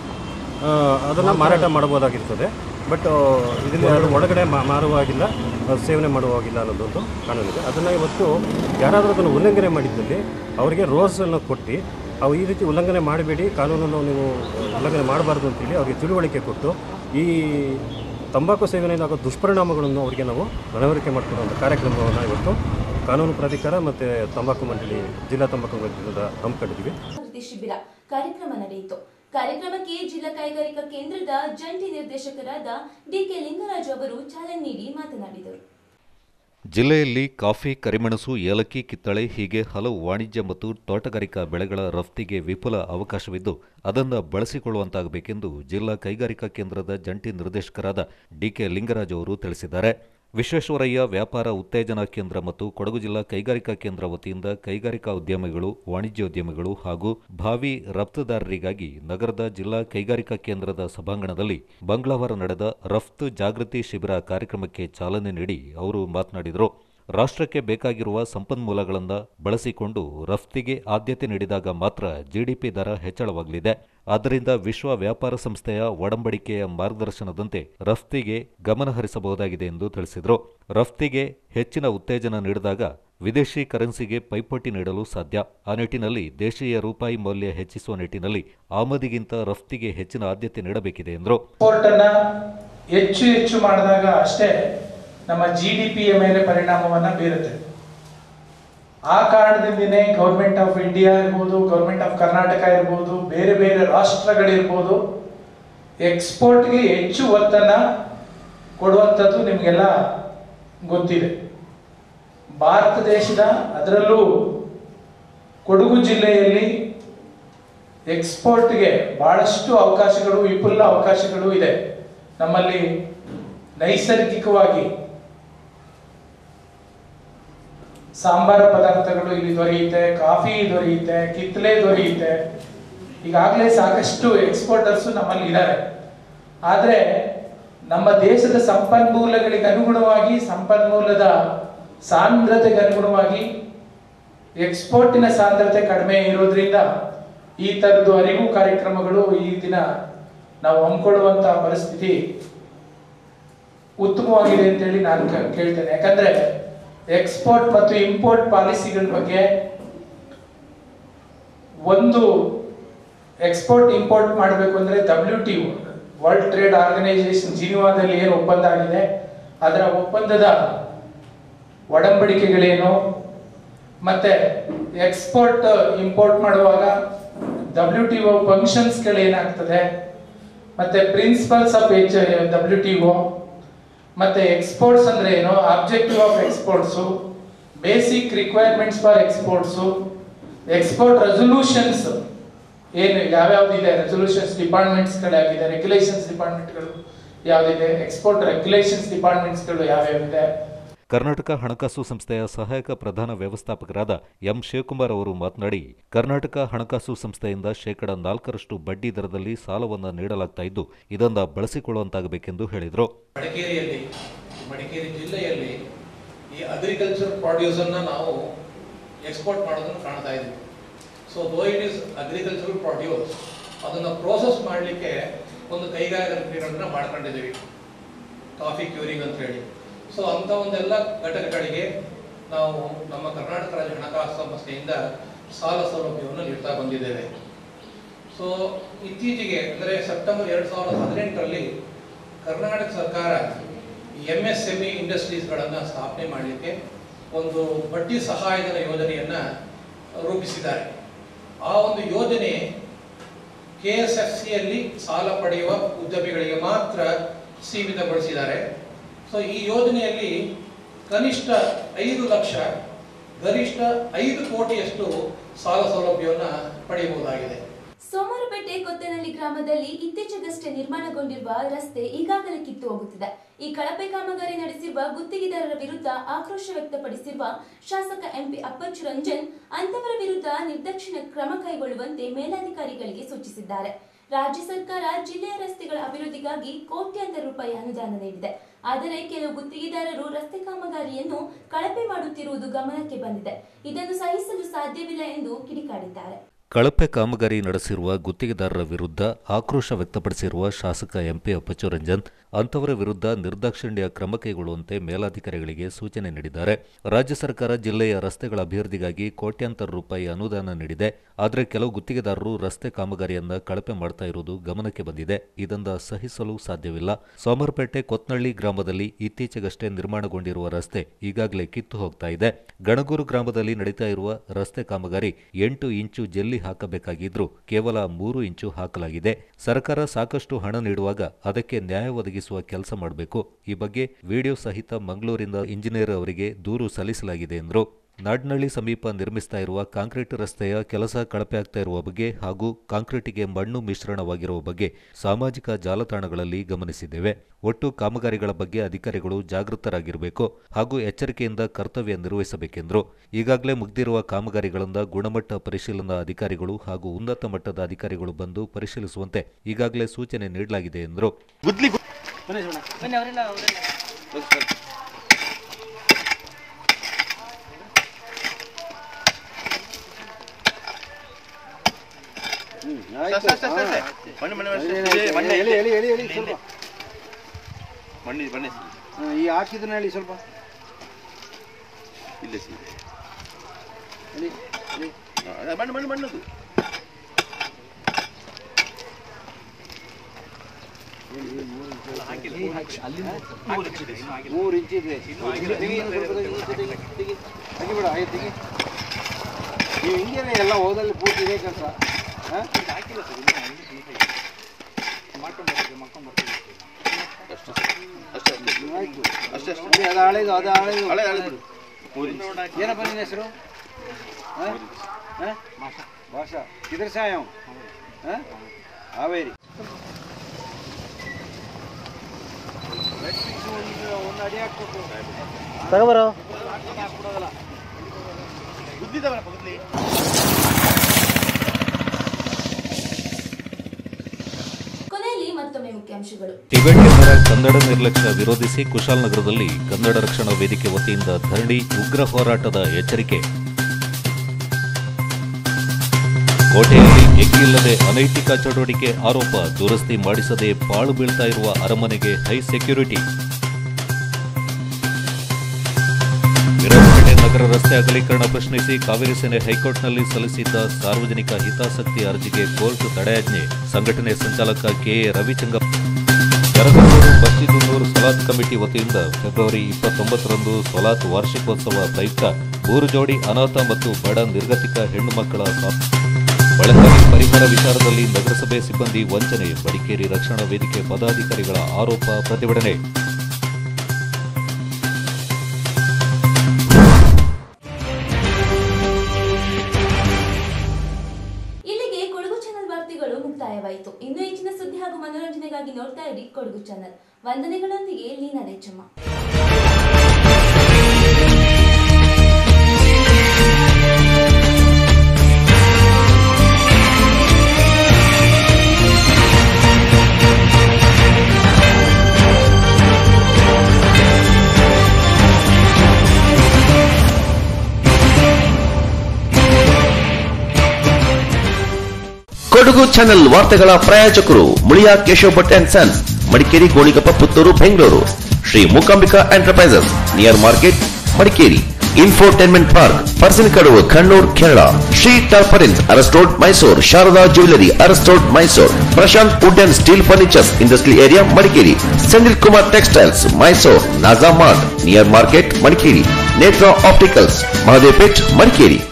[SPEAKER 12] ಅದನ್ನು ಮಾರಾಟ ಮಾಡಬಹುದಾಗಿರ್ತದೆ ಬಟ್ ಇದರಲ್ಲಿ ಅದು ಒಳಗಡೆ ಮಾ- ಮಾರುವಾಗಿಲ್ಲ ಅದು ಸೇವನೆ ಮಾಡುವಾಗಿಲ್ಲ ಅನ್ನೋದೊಂದು ಕಾನೂನಿದೆ ಅದನ್ನು ಇವತ್ತು ಯಾರಾದರೂ ಅದನ್ನು ಉಲ್ಲಂಘನೆ ಮಾಡಿದ್ದಲ್ಲಿ ಅವರಿಗೆ ರೋಸನ್ನು ಕೊಟ್ಟು ಅವು ಈ ರೀತಿ ಉಲ್ಲಂಘನೆ ಮಾಡಬೇಡಿ ಕಾನೂನನ್ನು ನೀವು ಉಲ್ಲಂಘನೆ ಮಾಡಬಾರ್ದು ಅಂತೇಳಿ ಅವರಿಗೆ ತಿಳುವಳಿಕೆ ಕೊಟ್ಟು ಈ ತಂಬಾಕು ಸೇವನೆಯಿಂದ ಆಗೋ ದುಷ್ಪರಿಣಾಮಗಳನ್ನು ಅವರಿಗೆ ನಾವು ಮನವರಿಕೆ ಮಾಡಿಕೊಡುವಂಥ ಕಾರ್ಯಕ್ರಮವನ್ನು ಇವತ್ತು ಕಾನೂನು ಪ್ರಾಧಿಕಾರ ಮತ್ತು ತಂಬಾಕು ಮಂಡಳಿ ಜಿಲ್ಲಾ ತಂಬಾಕು ಮಂಡಳಿಯಿಂದ ಹಮ್ಮಿಕೊಂಡಿದ್ದೀವಿ
[SPEAKER 2] ಜಾಗೃತಿ ಶಿಬಿರ ಕಾರ್ಯಕ್ರಮ ನಡೆಯಿತು ಕಾರ್ಯಕ್ರಮಕ್ಕೆ ಜಿಲ್ಲಾ ಕೈಗಾರಿಕಾ ಕೇಂದ್ರದ ಜಂಟಿ ನಿರ್ದೇಶಕರಾದ ಡಿಕೆ ಲಿಂಗರಾಜ್ ಅವರು ಚಾಲನೆ ನೀಡಿ ಮಾತನಾಡಿದರು
[SPEAKER 3] ಜಿಲ್ಲೆಯಲ್ಲಿ ಕಾಫಿ ಕರಿಮೆಣಸು ಏಲಕ್ಕಿ ಕಿತ್ತಳೆ ಹೀಗೆ ಹಲವು ವಾಣಿಜ್ಯ ಮತ್ತು ತೋಟಗಾರಿಕಾ ಬೆಳೆಗಳ ರಫ್ತಿಗೆ ವಿಪುಲ ಅವಕಾಶವಿದ್ದು ಅದನ್ನು ಬಳಸಿಕೊಳ್ಳುವಂತಾಗಬೇಕೆಂದು ಜಿಲ್ಲಾ ಕೈಗಾರಿಕಾ ಕೇಂದ್ರದ ಜಂಟಿ ನಿರ್ದೇಶಕರಾದ ಡಿಕೆ ಲಿಂಗರಾಜ್ ಅವರು ತಿಳಿಸಿದ್ದಾರೆ ವಿಶ್ವೇಶ್ವರಯ್ಯ ವ್ಯಾಪಾರ ಉತ್ತೇಜನಾ ಕೇಂದ್ರ ಮತ್ತು ಕೊಡಗು ಜಿಲ್ಲಾ ಕೈಗಾರಿಕಾ ಕೇಂದ್ರ ವತಿಯಿಂದ ಕೈಗಾರಿಕಾ ಉದ್ಯಮಿಗಳು ವಾಣಿಜ್ಯೋದ್ಯಮಿಗಳು ಹಾಗೂ ಭಾವಿ ರಫ್ತುದಾರರಿಗಾಗಿ ನಗರದ ಜಿಲ್ಲಾ ಕೈಗಾರಿಕಾ ಕೇಂದ್ರದ ಸಭಾಂಗಣದಲ್ಲಿ ಮಂಗಳವಾರ ನಡೆದ ರಫ್ತು ಜಾಗೃತಿ ಶಿಬಿರ ಕಾರ್ಯಕ್ರಮಕ್ಕೆ ಚಾಲನೆ ನೀಡಿ ಅವರು ಮಾತನಾಡಿದರು ರಾಷ್ಟ್ರಕ್ಕೆ ಬೇಕಾಗಿರುವ ಸಂಪನ್ಮೂಲಗಳನ್ನು ಬಳಸಿಕೊಂಡು ರಫ್ತಿಗೆ ಆದ್ಯತೆ ನೀಡಿದಾಗ ಮಾತ್ರ ಜಿಡಿಪಿ ದರ ಹೆಚ್ಚಳವಾಗಲಿದೆ ಆದ್ದರಿಂದ ವಿಶ್ವ ವ್ಯಾಪಾರ ಸಂಸ್ಥೆಯ ಒಡಂಬಡಿಕೆಯ ಮಾರ್ಗದರ್ಶನದಂತೆ ರಫ್ತಿಗೆ ಗಮನ ಹರಿಸಬಹುದಾಗಿದೆ ಎಂದು ತಿಳಿಸಿದರು ರಫ್ತಿಗೆ ಹೆಚ್ಚಿನ ಉತ್ತೇಜನ ನೀಡಿದಾಗ ವಿದೇಶಿ ಕರೆನ್ಸಿಗೆ ಪೈಪೋಟಿ ನೀಡಲು ಸಾಧ್ಯ ಆ ನಿಟ್ಟಿನಲ್ಲಿ ದೇಶೀಯ ರೂಪಾಯಿ ಮೌಲ್ಯ ಹೆಚ್ಚಿಸುವ ನಿಟ್ಟಿನಲ್ಲಿ ಆಮದಿಗಿಂತ ರಫ್ತಿಗೆ ಹೆಚ್ಚಿನ ಆದ್ಯತೆ ನೀಡಬೇಕಿದೆ ಎಂದರು
[SPEAKER 13] ಎಕ್ಸ್ಪೋರ್ಟ್ ಅನ್ನ ಹೆಚ್ಚು ಹೆಚ್ಚು ಮಾಡಿದಾಗ ಅಷ್ಟೇ ನಮ್ಮ ಜಿ ಡಿ ಪಿಯ ಮೇಲೆ ಪರಿಣಾಮವನ್ನ ಬೀರುತ್ತೆ ಆ ಕಾರಣದಿಂದನೇ ಗೌರ್ಮೆಂಟ್ ಆಫ್ ಇಂಡಿಯಾ ಇರ್ಬೋದು ಗೌರ್ಮೆಂಟ್ ಆಫ್ ಕರ್ನಾಟಕ ಇರ್ಬೋದು ಬೇರೆ ಬೇರೆ ರಾಷ್ಟ್ರಗಳಿರ್ಬೋದು ಎಕ್ಸ್ಪೋರ್ಟ್ಗೆ ಹೆಚ್ಚು ಒತ್ತನ್ನ ಕೊಡುವಂಥದ್ದು ನಿಮಗೆಲ್ಲ ಗೊತ್ತಿದೆ ಭಾರತ ದೇಶದ ಅದರಲ್ಲೂ ಕೊಡಗು ಜಿಲ್ಲೆಯಲ್ಲಿ ಎಕ್ಸ್ಪೋರ್ಟ್ಗೆ ಬಹಳಷ್ಟು ಅವಕಾಶಗಳು ವಿಪುಲ ಅವಕಾಶಗಳು ಇದೆ ನಮ್ಮಲ್ಲಿ ನೈಸರ್ಗಿಕವಾಗಿ ಸಾಂಬಾರ ಪದಾರ್ಥಗಳು ಇಲ್ಲಿ ದೊರೆಯುತ್ತೆ ಕಾಫಿ ದೊರೆಯುತ್ತೆ ಕಿತ್ತಲೆ ದೊರೆಯುತ್ತೆ ಈಗಾಗಲೇ ಸಾಕಷ್ಟು ಎಕ್ಸ್ಪೋರ್ಟರ್ಸ್ ನಮ್ಮಲ್ಲಿ ಇದ್ದಾರೆ ಆದರೆ ನಮ್ಮ ದೇಶದ ಸಂಪನ್ಮೂಲಗಳಿಗೆ ಅನುಗುಣವಾಗಿ ಸಂಪನ್ಮೂಲದ ಸಾಂದ್ರತೆಗೆ ಅನುಗುಣವಾಗಿ ಎಕ್ಸ್ಪೋರ್ಟಿನ ಸಾಂದ್ರತೆ ಕಡಿಮೆ ಇರೋದ್ರಿಂದ ಈ ತರದ್ದು ಅರಿವು ಕಾರ್ಯಕ್ರಮಗಳು ಈ ದಿನ ನಾವು ಹಮ್ಮಿಕೊಳ್ಳುವಂತಹ ಪರಿಸ್ಥಿತಿ ಉತ್ತಮವಾಗಿದೆ ಅಂತೇಳಿ ನಾನು ಕ- ಕೇಳ್ತೇನೆ ಯಾಕಂದ್ರೆ ಎಕ್ಸ್ಪೋರ್ಟ್ ಮತ್ತು ಇಂಪೋರ್ಟ್ ಪಾಲಿಸಿಗಳ ಬಗ್ಗೆ ಒಂದು ಎಕ್ಸ್ಪೋರ್ಟ್ ಇಂಪೋರ್ಟ್ ಮಾಡಬೇಕು ಅಂದ್ರೆ W T world trade organisation ಜಿನಿವಾದಲ್ಲಿ ಏನು ಒಪ್ಪಂದ ಆಗಿದೆ ಅದರ ಒಪ್ಪಂದದ ಒಡಂಬಡಿಕೆಗಳೇನು ಮತ್ತೆ ಎಕ್ಸ್ಪೋರ್ಟ್ ಇಂಪೋರ್ಟ್ ಮಾಡುವಾಗ ಡಬ್ಲ್ಯೂ ಟಿ ಒ ಫಂಕ್ಷನ್ಸ್ಗಳು ಏನಾಗ್ತದೆ ಮತ್ತೆ principles of H W T O ಮತ್ತೆ ಎಕ್ಸ್ಪೋರ್ಟ್ಸ್ ಅಂದ್ರೆ ಏನು objective of exports basic requirements for exports export resolutions ಏನು ಯಾವ್ಯಾವ್ದಿದೆ ರೆಸೊಲ್ಯೂಷನ್ಸ್ ಡಿಪಾರ್ಟ್ಮೆಂಟ್ಸ್ಗಳಾಗಿದೆ ರೆಗ್ಯುಲೇಷನ್ಸ್ ಡಿಪಾರ್ಟ್ಮೆಂಟ್ಗಳು ಯಾವ್ದಿದೆ ಎಕ್ಸ್ಪೋರ್ಟ್ ರೆಗ್ಯುಲೇಷನ್ಸ್ ಡಿಪಾರ್ಟ್ಮೆಂಟ್ಸ್ಗಳು ಯಾವ್ಯಾವಿದೆ
[SPEAKER 3] ಕರ್ನಾಟಕ ಹಣಕಾಸು ಸಂಸ್ಥೆಯ ಸಹಾಯಕ ಪ್ರಧಾನ ವ್ಯವಸ್ಥಾಪಕರಾದ ಎಂ ಶಿವಕುಮಾರ್ ಅವರು ಮಾತನಾಡಿ ಕರ್ನಾಟಕ ಹಣಕಾಸು ಸಂಸ್ಥೆಯಿಂದ ಶೇಕಡ ನಾಲ್ಕರಷ್ಟು ಬಡ್ಡಿ ದರದಲ್ಲಿ ಸಾಲವನ್ನು ನೀಡಲಾಗ್ತಾ ಇದ್ದು ಇದನ್ನ ಬಳಸಿಕೊಳ್ಳುವಂತಾಗಬೇಕೆಂದು ಹೇಳಿದರು
[SPEAKER 14] ಮಡಿಕೇರಿಯಲ್ಲಿ ಮಡಿಕೇರಿ ಜಿಲ್ಲೆಯಲ್ಲಿ ಈ ಅಗ್ರಿಕಲ್ಚರ್ ಪ್ರಾಡ್ಯೂಸ್ ಅನ್ನ ನಾವು ಎಕ್ಸ್ಪೋರ್ಟ್ ಮಾಡೋದನ್ನು ಕಾಣ್ತಾ ಇದ್ದೀವಿ so though it is agricultural produce ಅದನ್ನ ಪ್ರೋಸೆಸ್ ಮಾಡಲಿಕ್ಕೆ ಒಂದು ಕೈಗಾರಿಕೆಗಳನ್ನ ಮಾಡ್ಕೊಂಡಿದ್ದೀವಿ ಕಾಫಿ ಕ್ಯೂರಿಂಗ್ ಅಂತ ಹೇಳಿ ಸೊ ಅಂತ ಒಂದೆಲ್ಲ ಘಟಕಗಳಿಗೆ ನಾವು ನಮ್ಮ ಕರ್ನಾಟಕ ರಾಜ್ಯ ಹಣಕಾಸು ಸಂಸ್ಥೆಯಿಂದ ಸಾಲ ಸೌಲಭ್ಯವನ್ನು ನೀಡ್ತಾ ಬಂದಿದ್ದೇವೆ ಸೊ ಇತ್ತೀಚೆಗೆ ಅಂದರೆ ಸೆಪ್ಟೆಂಬರ್ ಎರಡು ಸಾವಿರದ ಹದಿನೆಂಟರಲ್ಲಿ ಕರ್ನಾಟಕ ಸರ್ಕಾರ ಎಂ ಎಸ್ ಎಂ ಇ ಇಂಡಸ್ಟ್ರೀಸ್ಗಳನ್ನು ಸ್ಥಾಪನೆ ಮಾಡಲಿಕ್ಕೆ ಒಂದು ಬಡ್ಡಿ ಸಹಾಯಧನ ಯೋಜನೆಯನ್ನ ರೂಪಿಸಿದ್ದಾರೆ ಆ ಒಂದು ಯೋಜನೆ ಕೆ ಎಸ್ ಎಫ್ ಸಿಯಲ್ಲಿ ಸಾಲ ಪಡೆಯುವ ಉದ್ಯಮಿಗಳಿಗೆ ಮಾತ್ರ ಸೀಮಿತಗೊಳಿಸಿದ್ದಾರೆ ಸೊ ಈ ಯೋಜನೆಯಲ್ಲಿ ಕನಿಷ್ಠ ಐದು ಲಕ್ಷ ಗರಿಷ್ಠ ಐದು ಕೋಟಿಯಷ್ಟು ಸಾಲ ಸೌಲಭ್ಯವನ್ನು ಪಡೆಯಬಹುದಾಗಿದೆ
[SPEAKER 2] ಸೋಮವಾರಪೇಟೆ ಕೊತ್ತನಹಳ್ಳಿ ಗ್ರಾಮದಲ್ಲಿ ಇತ್ತೀಚೆಗಷ್ಟೇ ನಿರ್ಮಾಣಗೊಂಡಿರುವ ರಸ್ತೆ ಈಗಾಗಲೇ ಕಿತ್ತು ಹೋಗುತ್ತಿದೆ ಈ ಕಳಪೆ ಕಾಮಗಾರಿ ನಡೆಸಿರುವ ಗುತ್ತಿಗೆದಾರರ ವಿರುದ್ಧ ಆಕ್ರೋಶ ವ್ಯಕ್ತಪಡಿಸಿರುವ ಶಾಸಕ ಎಂಪಿ ಅಪ್ಪಚ್ಚು ರಂಜನ್ ಅಂತವರ ವಿರುದ್ಧ ನಿರ್ದಾಕ್ಷಿಣ್ಯ ಕ್ರಮ ಕೈಗೊಳ್ಳುವಂತೆ ಮೇಲಾಧಿಕಾರಿಗಳಿಗೆ ಸೂಚಿಸಿದ್ದಾರೆ ರಾಜ್ಯ ಸರ್ಕಾರ ಜಿಲ್ಲೆಯ ರಸ್ತೆಗಳ ಅಭಿವೃದ್ಧಿಗಾಗಿ ಕೋಟ್ಯಾಂತರ ರೂಪಾಯಿ ಅನುದಾನ ನೀಡಿದೆ ಆದರೆ ಕೆಲವು ಗುತ್ತಿಗೆದಾರರು ರಸ್ತೆ ಕಾಮಗಾರಿಯನ್ನು ಕಳಪೆ ಮಾಡುತ್ತಿರುವುದು ಗಮನಕ್ಕೆ ಬಂದಿದೆ ಇದನ್ನು ಸಹಿಸಲು ಸಾಧ್ಯವಿಲ್ಲ ಎಂದು ಕಿಡಿಕಾಡಿದ್ದಾರೆ
[SPEAKER 3] ಕಳಪೆ ಕಾಮಗಾರಿ ನಡೆಸಿರುವ ಗುತ್ತಿಗೆದಾರರ ವಿರುದ್ಧ ಆಕ್ರೋಶ ವ್ಯಕ್ತಪಡಿಸಿರುವ ಶಾಸಕ ಎಂಪಿ ಅಪ್ಪಚ್ಚು ರಂಜನ್ ಅಂತವರ ವಿರುದ್ಧ ನಿರ್ದಾಕ್ಷಿಣ್ಯ ಕ್ರಮ ಕೈಗೊಳ್ಳುವಂತೆ ಮೇಲಾಧಿಕಾರಿಗಳಿಗೆ ಸೂಚನೆ ನೀಡಿದ್ದಾರೆ ರಾಜ್ಯ ಸರ್ಕಾರ ಜಿಲ್ಲೆಯ ರಸ್ತೆಗಳ ಅಭಿವೃದ್ಧಿಗಾಗಿ ಕೋಟ್ಯಾಂತರ ರೂಪಾಯಿ ಅನುದಾನ ನೀಡಿದೆ ಆದರೆ ಕೆಲವು ಗುತ್ತಿಗೆದಾರರು ರಸ್ತೆ ಕಾಮಗಾರಿಯನ್ನ ಕಳಪೆ ಮಾಡ್ತಾ ಇರುವುದು ಗಮನಕ್ಕೆ ಬಂದಿದೆ ಇದನ್ನ ಸಹಿಸಲು ಸಾಧ್ಯವಿಲ್ಲ ಸೋಮರಪೇಟೆ ಕೊತ್ನಳ್ಳಿ ಗ್ರಾಮದಲ್ಲಿ ಇತ್ತೀಚೆಗಷ್ಟೇ ನಿರ್ಮಾಣಗೊಂಡಿರುವ ರಸ್ತೆ ಈಗಾಗಲೇ ಕಿತ್ತು ಹೋಗ್ತಾ ಇದೆ ಗಣಗೂರು ಗ್ರಾಮದಲ್ಲಿ ನಡೀತಾ ಇರುವ ರಸ್ತೆ ಕಾಮಗಾರಿ ಎಂಟು ಇಂಚು ಜಲ್ಲಿ ಹಾಕಬೇಕಾಗಿದ್ರೂ ಕೇವಲ ಮೂರು ಇಂಚು ಹಾಕಲಾಗಿದೆ ಸರ್ಕಾರ ಸಾಕಷ್ಟು ಹಣ ನೀಡುವಾಗ ಅದಕ್ಕೆ ನ್ಯಾಯ ಒದಗಿಸುವ ಕೆಲಸ ಮಾಡಬೇಕು ಈ ಬಗ್ಗೆ ವಿಡಿಯೋ ಸಹಿತ ಮಂಗಳೂರಿನ ಇಂಜಿನಿಯರ್ ಅವರಿಗೆ ದೂರು ಸಲ್ಲಿಸಲಾಗಿದೆ ಎಂದರು ನಾಡ್ನಳ್ಳಿ ಸಮೀಪ ನಿರ್ಮಿಸ್ತಾ ಇರುವ ಕಾಂಕ್ರೀಟ್ ರಸ್ತೆಯ ಕೆಲಸ ಕಳಪೆ ಆಗ್ತಾ ಇರುವ ಬಗ್ಗೆ ಹಾಗೂ ಕಾಂಕ್ರೀಟಿಗೆ ಮಣ್ಣು ಮಿಶ್ರಣವಾಗಿರುವ ಬಗ್ಗೆ ಸಾಮಾಜಿಕ ಜಾಲತಾಣಗಳಲ್ಲಿ ಗಮನಿಸಿದ್ದೇವೆ ಒಟ್ಟು ಕಾಮಗಾರಿಗಳ ಬಗ್ಗೆ ಅಧಿಕಾರಿಗಳು ಜಾಗೃತರಾಗಿರಬೇಕು ಹಾಗೂ ಎಚ್ಚರಿಕೆಯಿಂದ ಕರ್ತವ್ಯ ನಿರ್ವಹಿಸಬೇಕೆಂದರು ಈಗಾಗಲೇ ಮುಗ್ದಿರುವ ಕಾಮಗಾರಿಗಳಿಂದ ಗುಣಮಟ್ಟ ಪರಿಶೀಲನಾ ಅಧಿಕಾರಿಗಳು ಹಾಗೂ ಉನ್ನತ ಮಟ್ಟದ ಅಧಿಕಾರಿಗಳು ಬಂದು ಪರಿಶೀಲಿಸುವಂತೆ ಈಗಾಗಲೇ ಸೂಚನೆ ನೀಡಲಾಗಿದೆ ಎಂದರು
[SPEAKER 15] ಮಣ್ಣು ಮಣ್ಣು
[SPEAKER 10] ಎಳಿ, ಎಳಿ, ಎಳಿ, ಎಳಿ, ಎಳಿ, ಸ್ವಲ್ಪ.
[SPEAKER 15] ಮಣ್ಣಿ ಬನ್ನಿ
[SPEAKER 10] ಹಾ, ಈ ಹಾಕಿದ್ರೆ ಹೇಳಿ ಸ್ವಲ್ಪ
[SPEAKER 15] ಇಲ್ಲೇ ಸಿ
[SPEAKER 10] ಎಳಿ, ಎಳಿ.
[SPEAKER 15] ಮಣ್ಣು ಮಣ್ಣು ಮಣ್ಣದು
[SPEAKER 10] ಮೂರು ಇಂಚ್ ಇದೆ ತೆಗಿ, ಇನ್ನು ಸ್ವಲ್ಪ ತೆಗಿ, ಈಚೆ ತೆಗಿ, ತೆಗಿ. ತೆಗಿಬೇಡ ಆಯ್ತು ತೆಗಿ ನೀವು ಹಿಂಗೇನೆ ಎಲ್ಲ ಹೋದಲ್ಲಿ ಪೂರ್ತಿ ಇದೆ ಕೆಲಸ ಆಯ್ತು
[SPEAKER 15] ಅಷ್ಟೇ ಅಷ್ಟೇ
[SPEAKER 10] ಅದೇ ಅದು ಹಳೇದು ಅದು ಹಳೇದು
[SPEAKER 15] ಹಳೆ ಹಳೆ ಬಿಡು ಮೂರು ಇಂಚ್
[SPEAKER 10] ಏನಪ್ಪ ನಿನ್ನ ಹೆಸರು ಹ? ಹ? ಭಾಷಾ ಕಿದ್ರ ಸಾಯಂ ಹ? ಹಾವೇರಿ ಒಂದು ಅಡಿ ಹಾಕ್ಬೇಕು
[SPEAKER 6] ತಗೋಬರೋ
[SPEAKER 15] ಬುದ್ಧಿದವನ ಪಕ್ಕದಲ್ಲಿ
[SPEAKER 2] ಕೊನೆಯಲ್ಲಿ ಮತ್ತೊಮ್ಮೆ ಮುಖ್ಯಾಂಶಗಳು
[SPEAKER 3] ಟಿಬೆಟಿಯನ್ನರ ಕನ್ನಡ ನಿರ್ಲಕ್ಷ್ಯ ವಿರೋಧಿಸಿ ಕುಶಾಲನಗರದಲ್ಲಿ ಕನ್ನಡ ರಕ್ಷಣಾ ವೇದಿಕೆ ವತಿಯಿಂದ ಧರಣಿ ಉಗ್ರ ಹೋರಾಟದ ಎಚ್ಚರಿಕೆ ಕೋಟೆಯಲ್ಲಿ ಎಗ್ಗಿಲ್ಲದೆ ಅನೈತಿಕ ಚಟುವಟಿಕೆ ಆರೋಪ ದುರಸ್ತಿ ಮಾಡಿಸದೆ ಪಾಳು ಬೀಳ್ತಾ ಇರುವ ಅರಮನೆಗೆ ಹೈ ಸೆಕ್ಯೂರಿಟಿ ವಿರಾಜಪೇಟೆ ನಗರ ರಸ್ತೆ ಅಗಲೀಕರಣ ಪ್ರಶ್ನಿಸಿ ಕಾವೇರಿ ಸೇನೆ ಹೈಕೋರ್ಟ್ನಲ್ಲಿ ಸಲ್ಲಿಸಿದ್ದ ಸಾರ್ವಜನಿಕ ಹಿತಾಸಕ್ತಿ ಅರ್ಜಿಗೆ ಕೋರ್ಟ್ ತಡೆಯಾಜ್ಞೆ ಸಂಘಟನೆ ಸಂಚಾಲಕ ಕೆಎ ರವಿಚಂಗಪ್ಪ ಯರಗೂರು ಬಸ್ತಿದುನ್ನೂರು ಸಲಾತ್ ಕಮಿಟಿ ವತಿಯಿಂದ ಫೆಬ್ರವರಿ ಇಪ್ಪತ್ತೊಂಬತ್ತರಂದು ಸಲಾತ್ ವಾರ್ಷಿಕೋತ್ಸವ ಪ್ರಯುಕ್ತ ಮೂರು ಜೋಡಿ ಅನಾಥ ಮತ್ತು ಬಡ ನಿರ್ಗತಿಕ ಹೆಣ್ಣು ಮಕ್ಕಳ ಸಾ- ಬಳಕೆಗೆ ಪರಿಮಳ ವಿಚಾರದಲ್ಲಿ ನಗರಸಭೆ ಸಿಬ್ಬಂದಿ ವಂಚನೆ ಮಡಿಕೇರಿ ರಕ್ಷಣಾ ವೇದಿಕೆ ಪದಾಧಿಕಾರಿಗಳ ಆರೋಪ ಪ್ರತಿಭಟನೆ
[SPEAKER 2] ಇಲ್ಲಿಗೆ ಕೊಡಗು ಚಾನೆಲ್ ವಾರ್ತೆಗಳು ಮುಕ್ತಾಯವಾಯಿತು ಇನ್ನು ಹೆಚ್ಚಿನ ಸುದ್ದಿ ಹಾಗೂ ಮನೋರಂಜನೆಗಾಗಿ ನೋಡ್ತಾ ಇರಿ ಕೊಡಗು ಚಾನೆಲ್ ವಂದನೆಗಳೊಂದಿಗೆ ಲೀನಾ ರೇಚಮ್ಮ
[SPEAKER 1] ಕೊಡಗು ಚಾನೆಲ್ ವಾರ್ತೆಗಳ ಪ್ರಾಯೋಜಕರು Muliya Keshav Bhat and sons Madikeri Gonikoppa Puttur Bengaluru Shri Mookambika enterprises near market Madikeri infotainment park Parassinikadavu Kannur Kerala Shri ಟಾರ್ಪರಿನ್ಸ್ ಅರಸ್ಟೋಡ್ ಮೈಸೂರ್ ಶಾರದಾ ಜ್ಯುವೆಲರಿ ಅರಸ್ಟೋಡ್ Mysore Prashanth wood and steel furnitures industrial area Madikeri Senthil Kumar textiles Mysore Naja mart near market Madikeri Netra opticals Mahadev plate Madikeri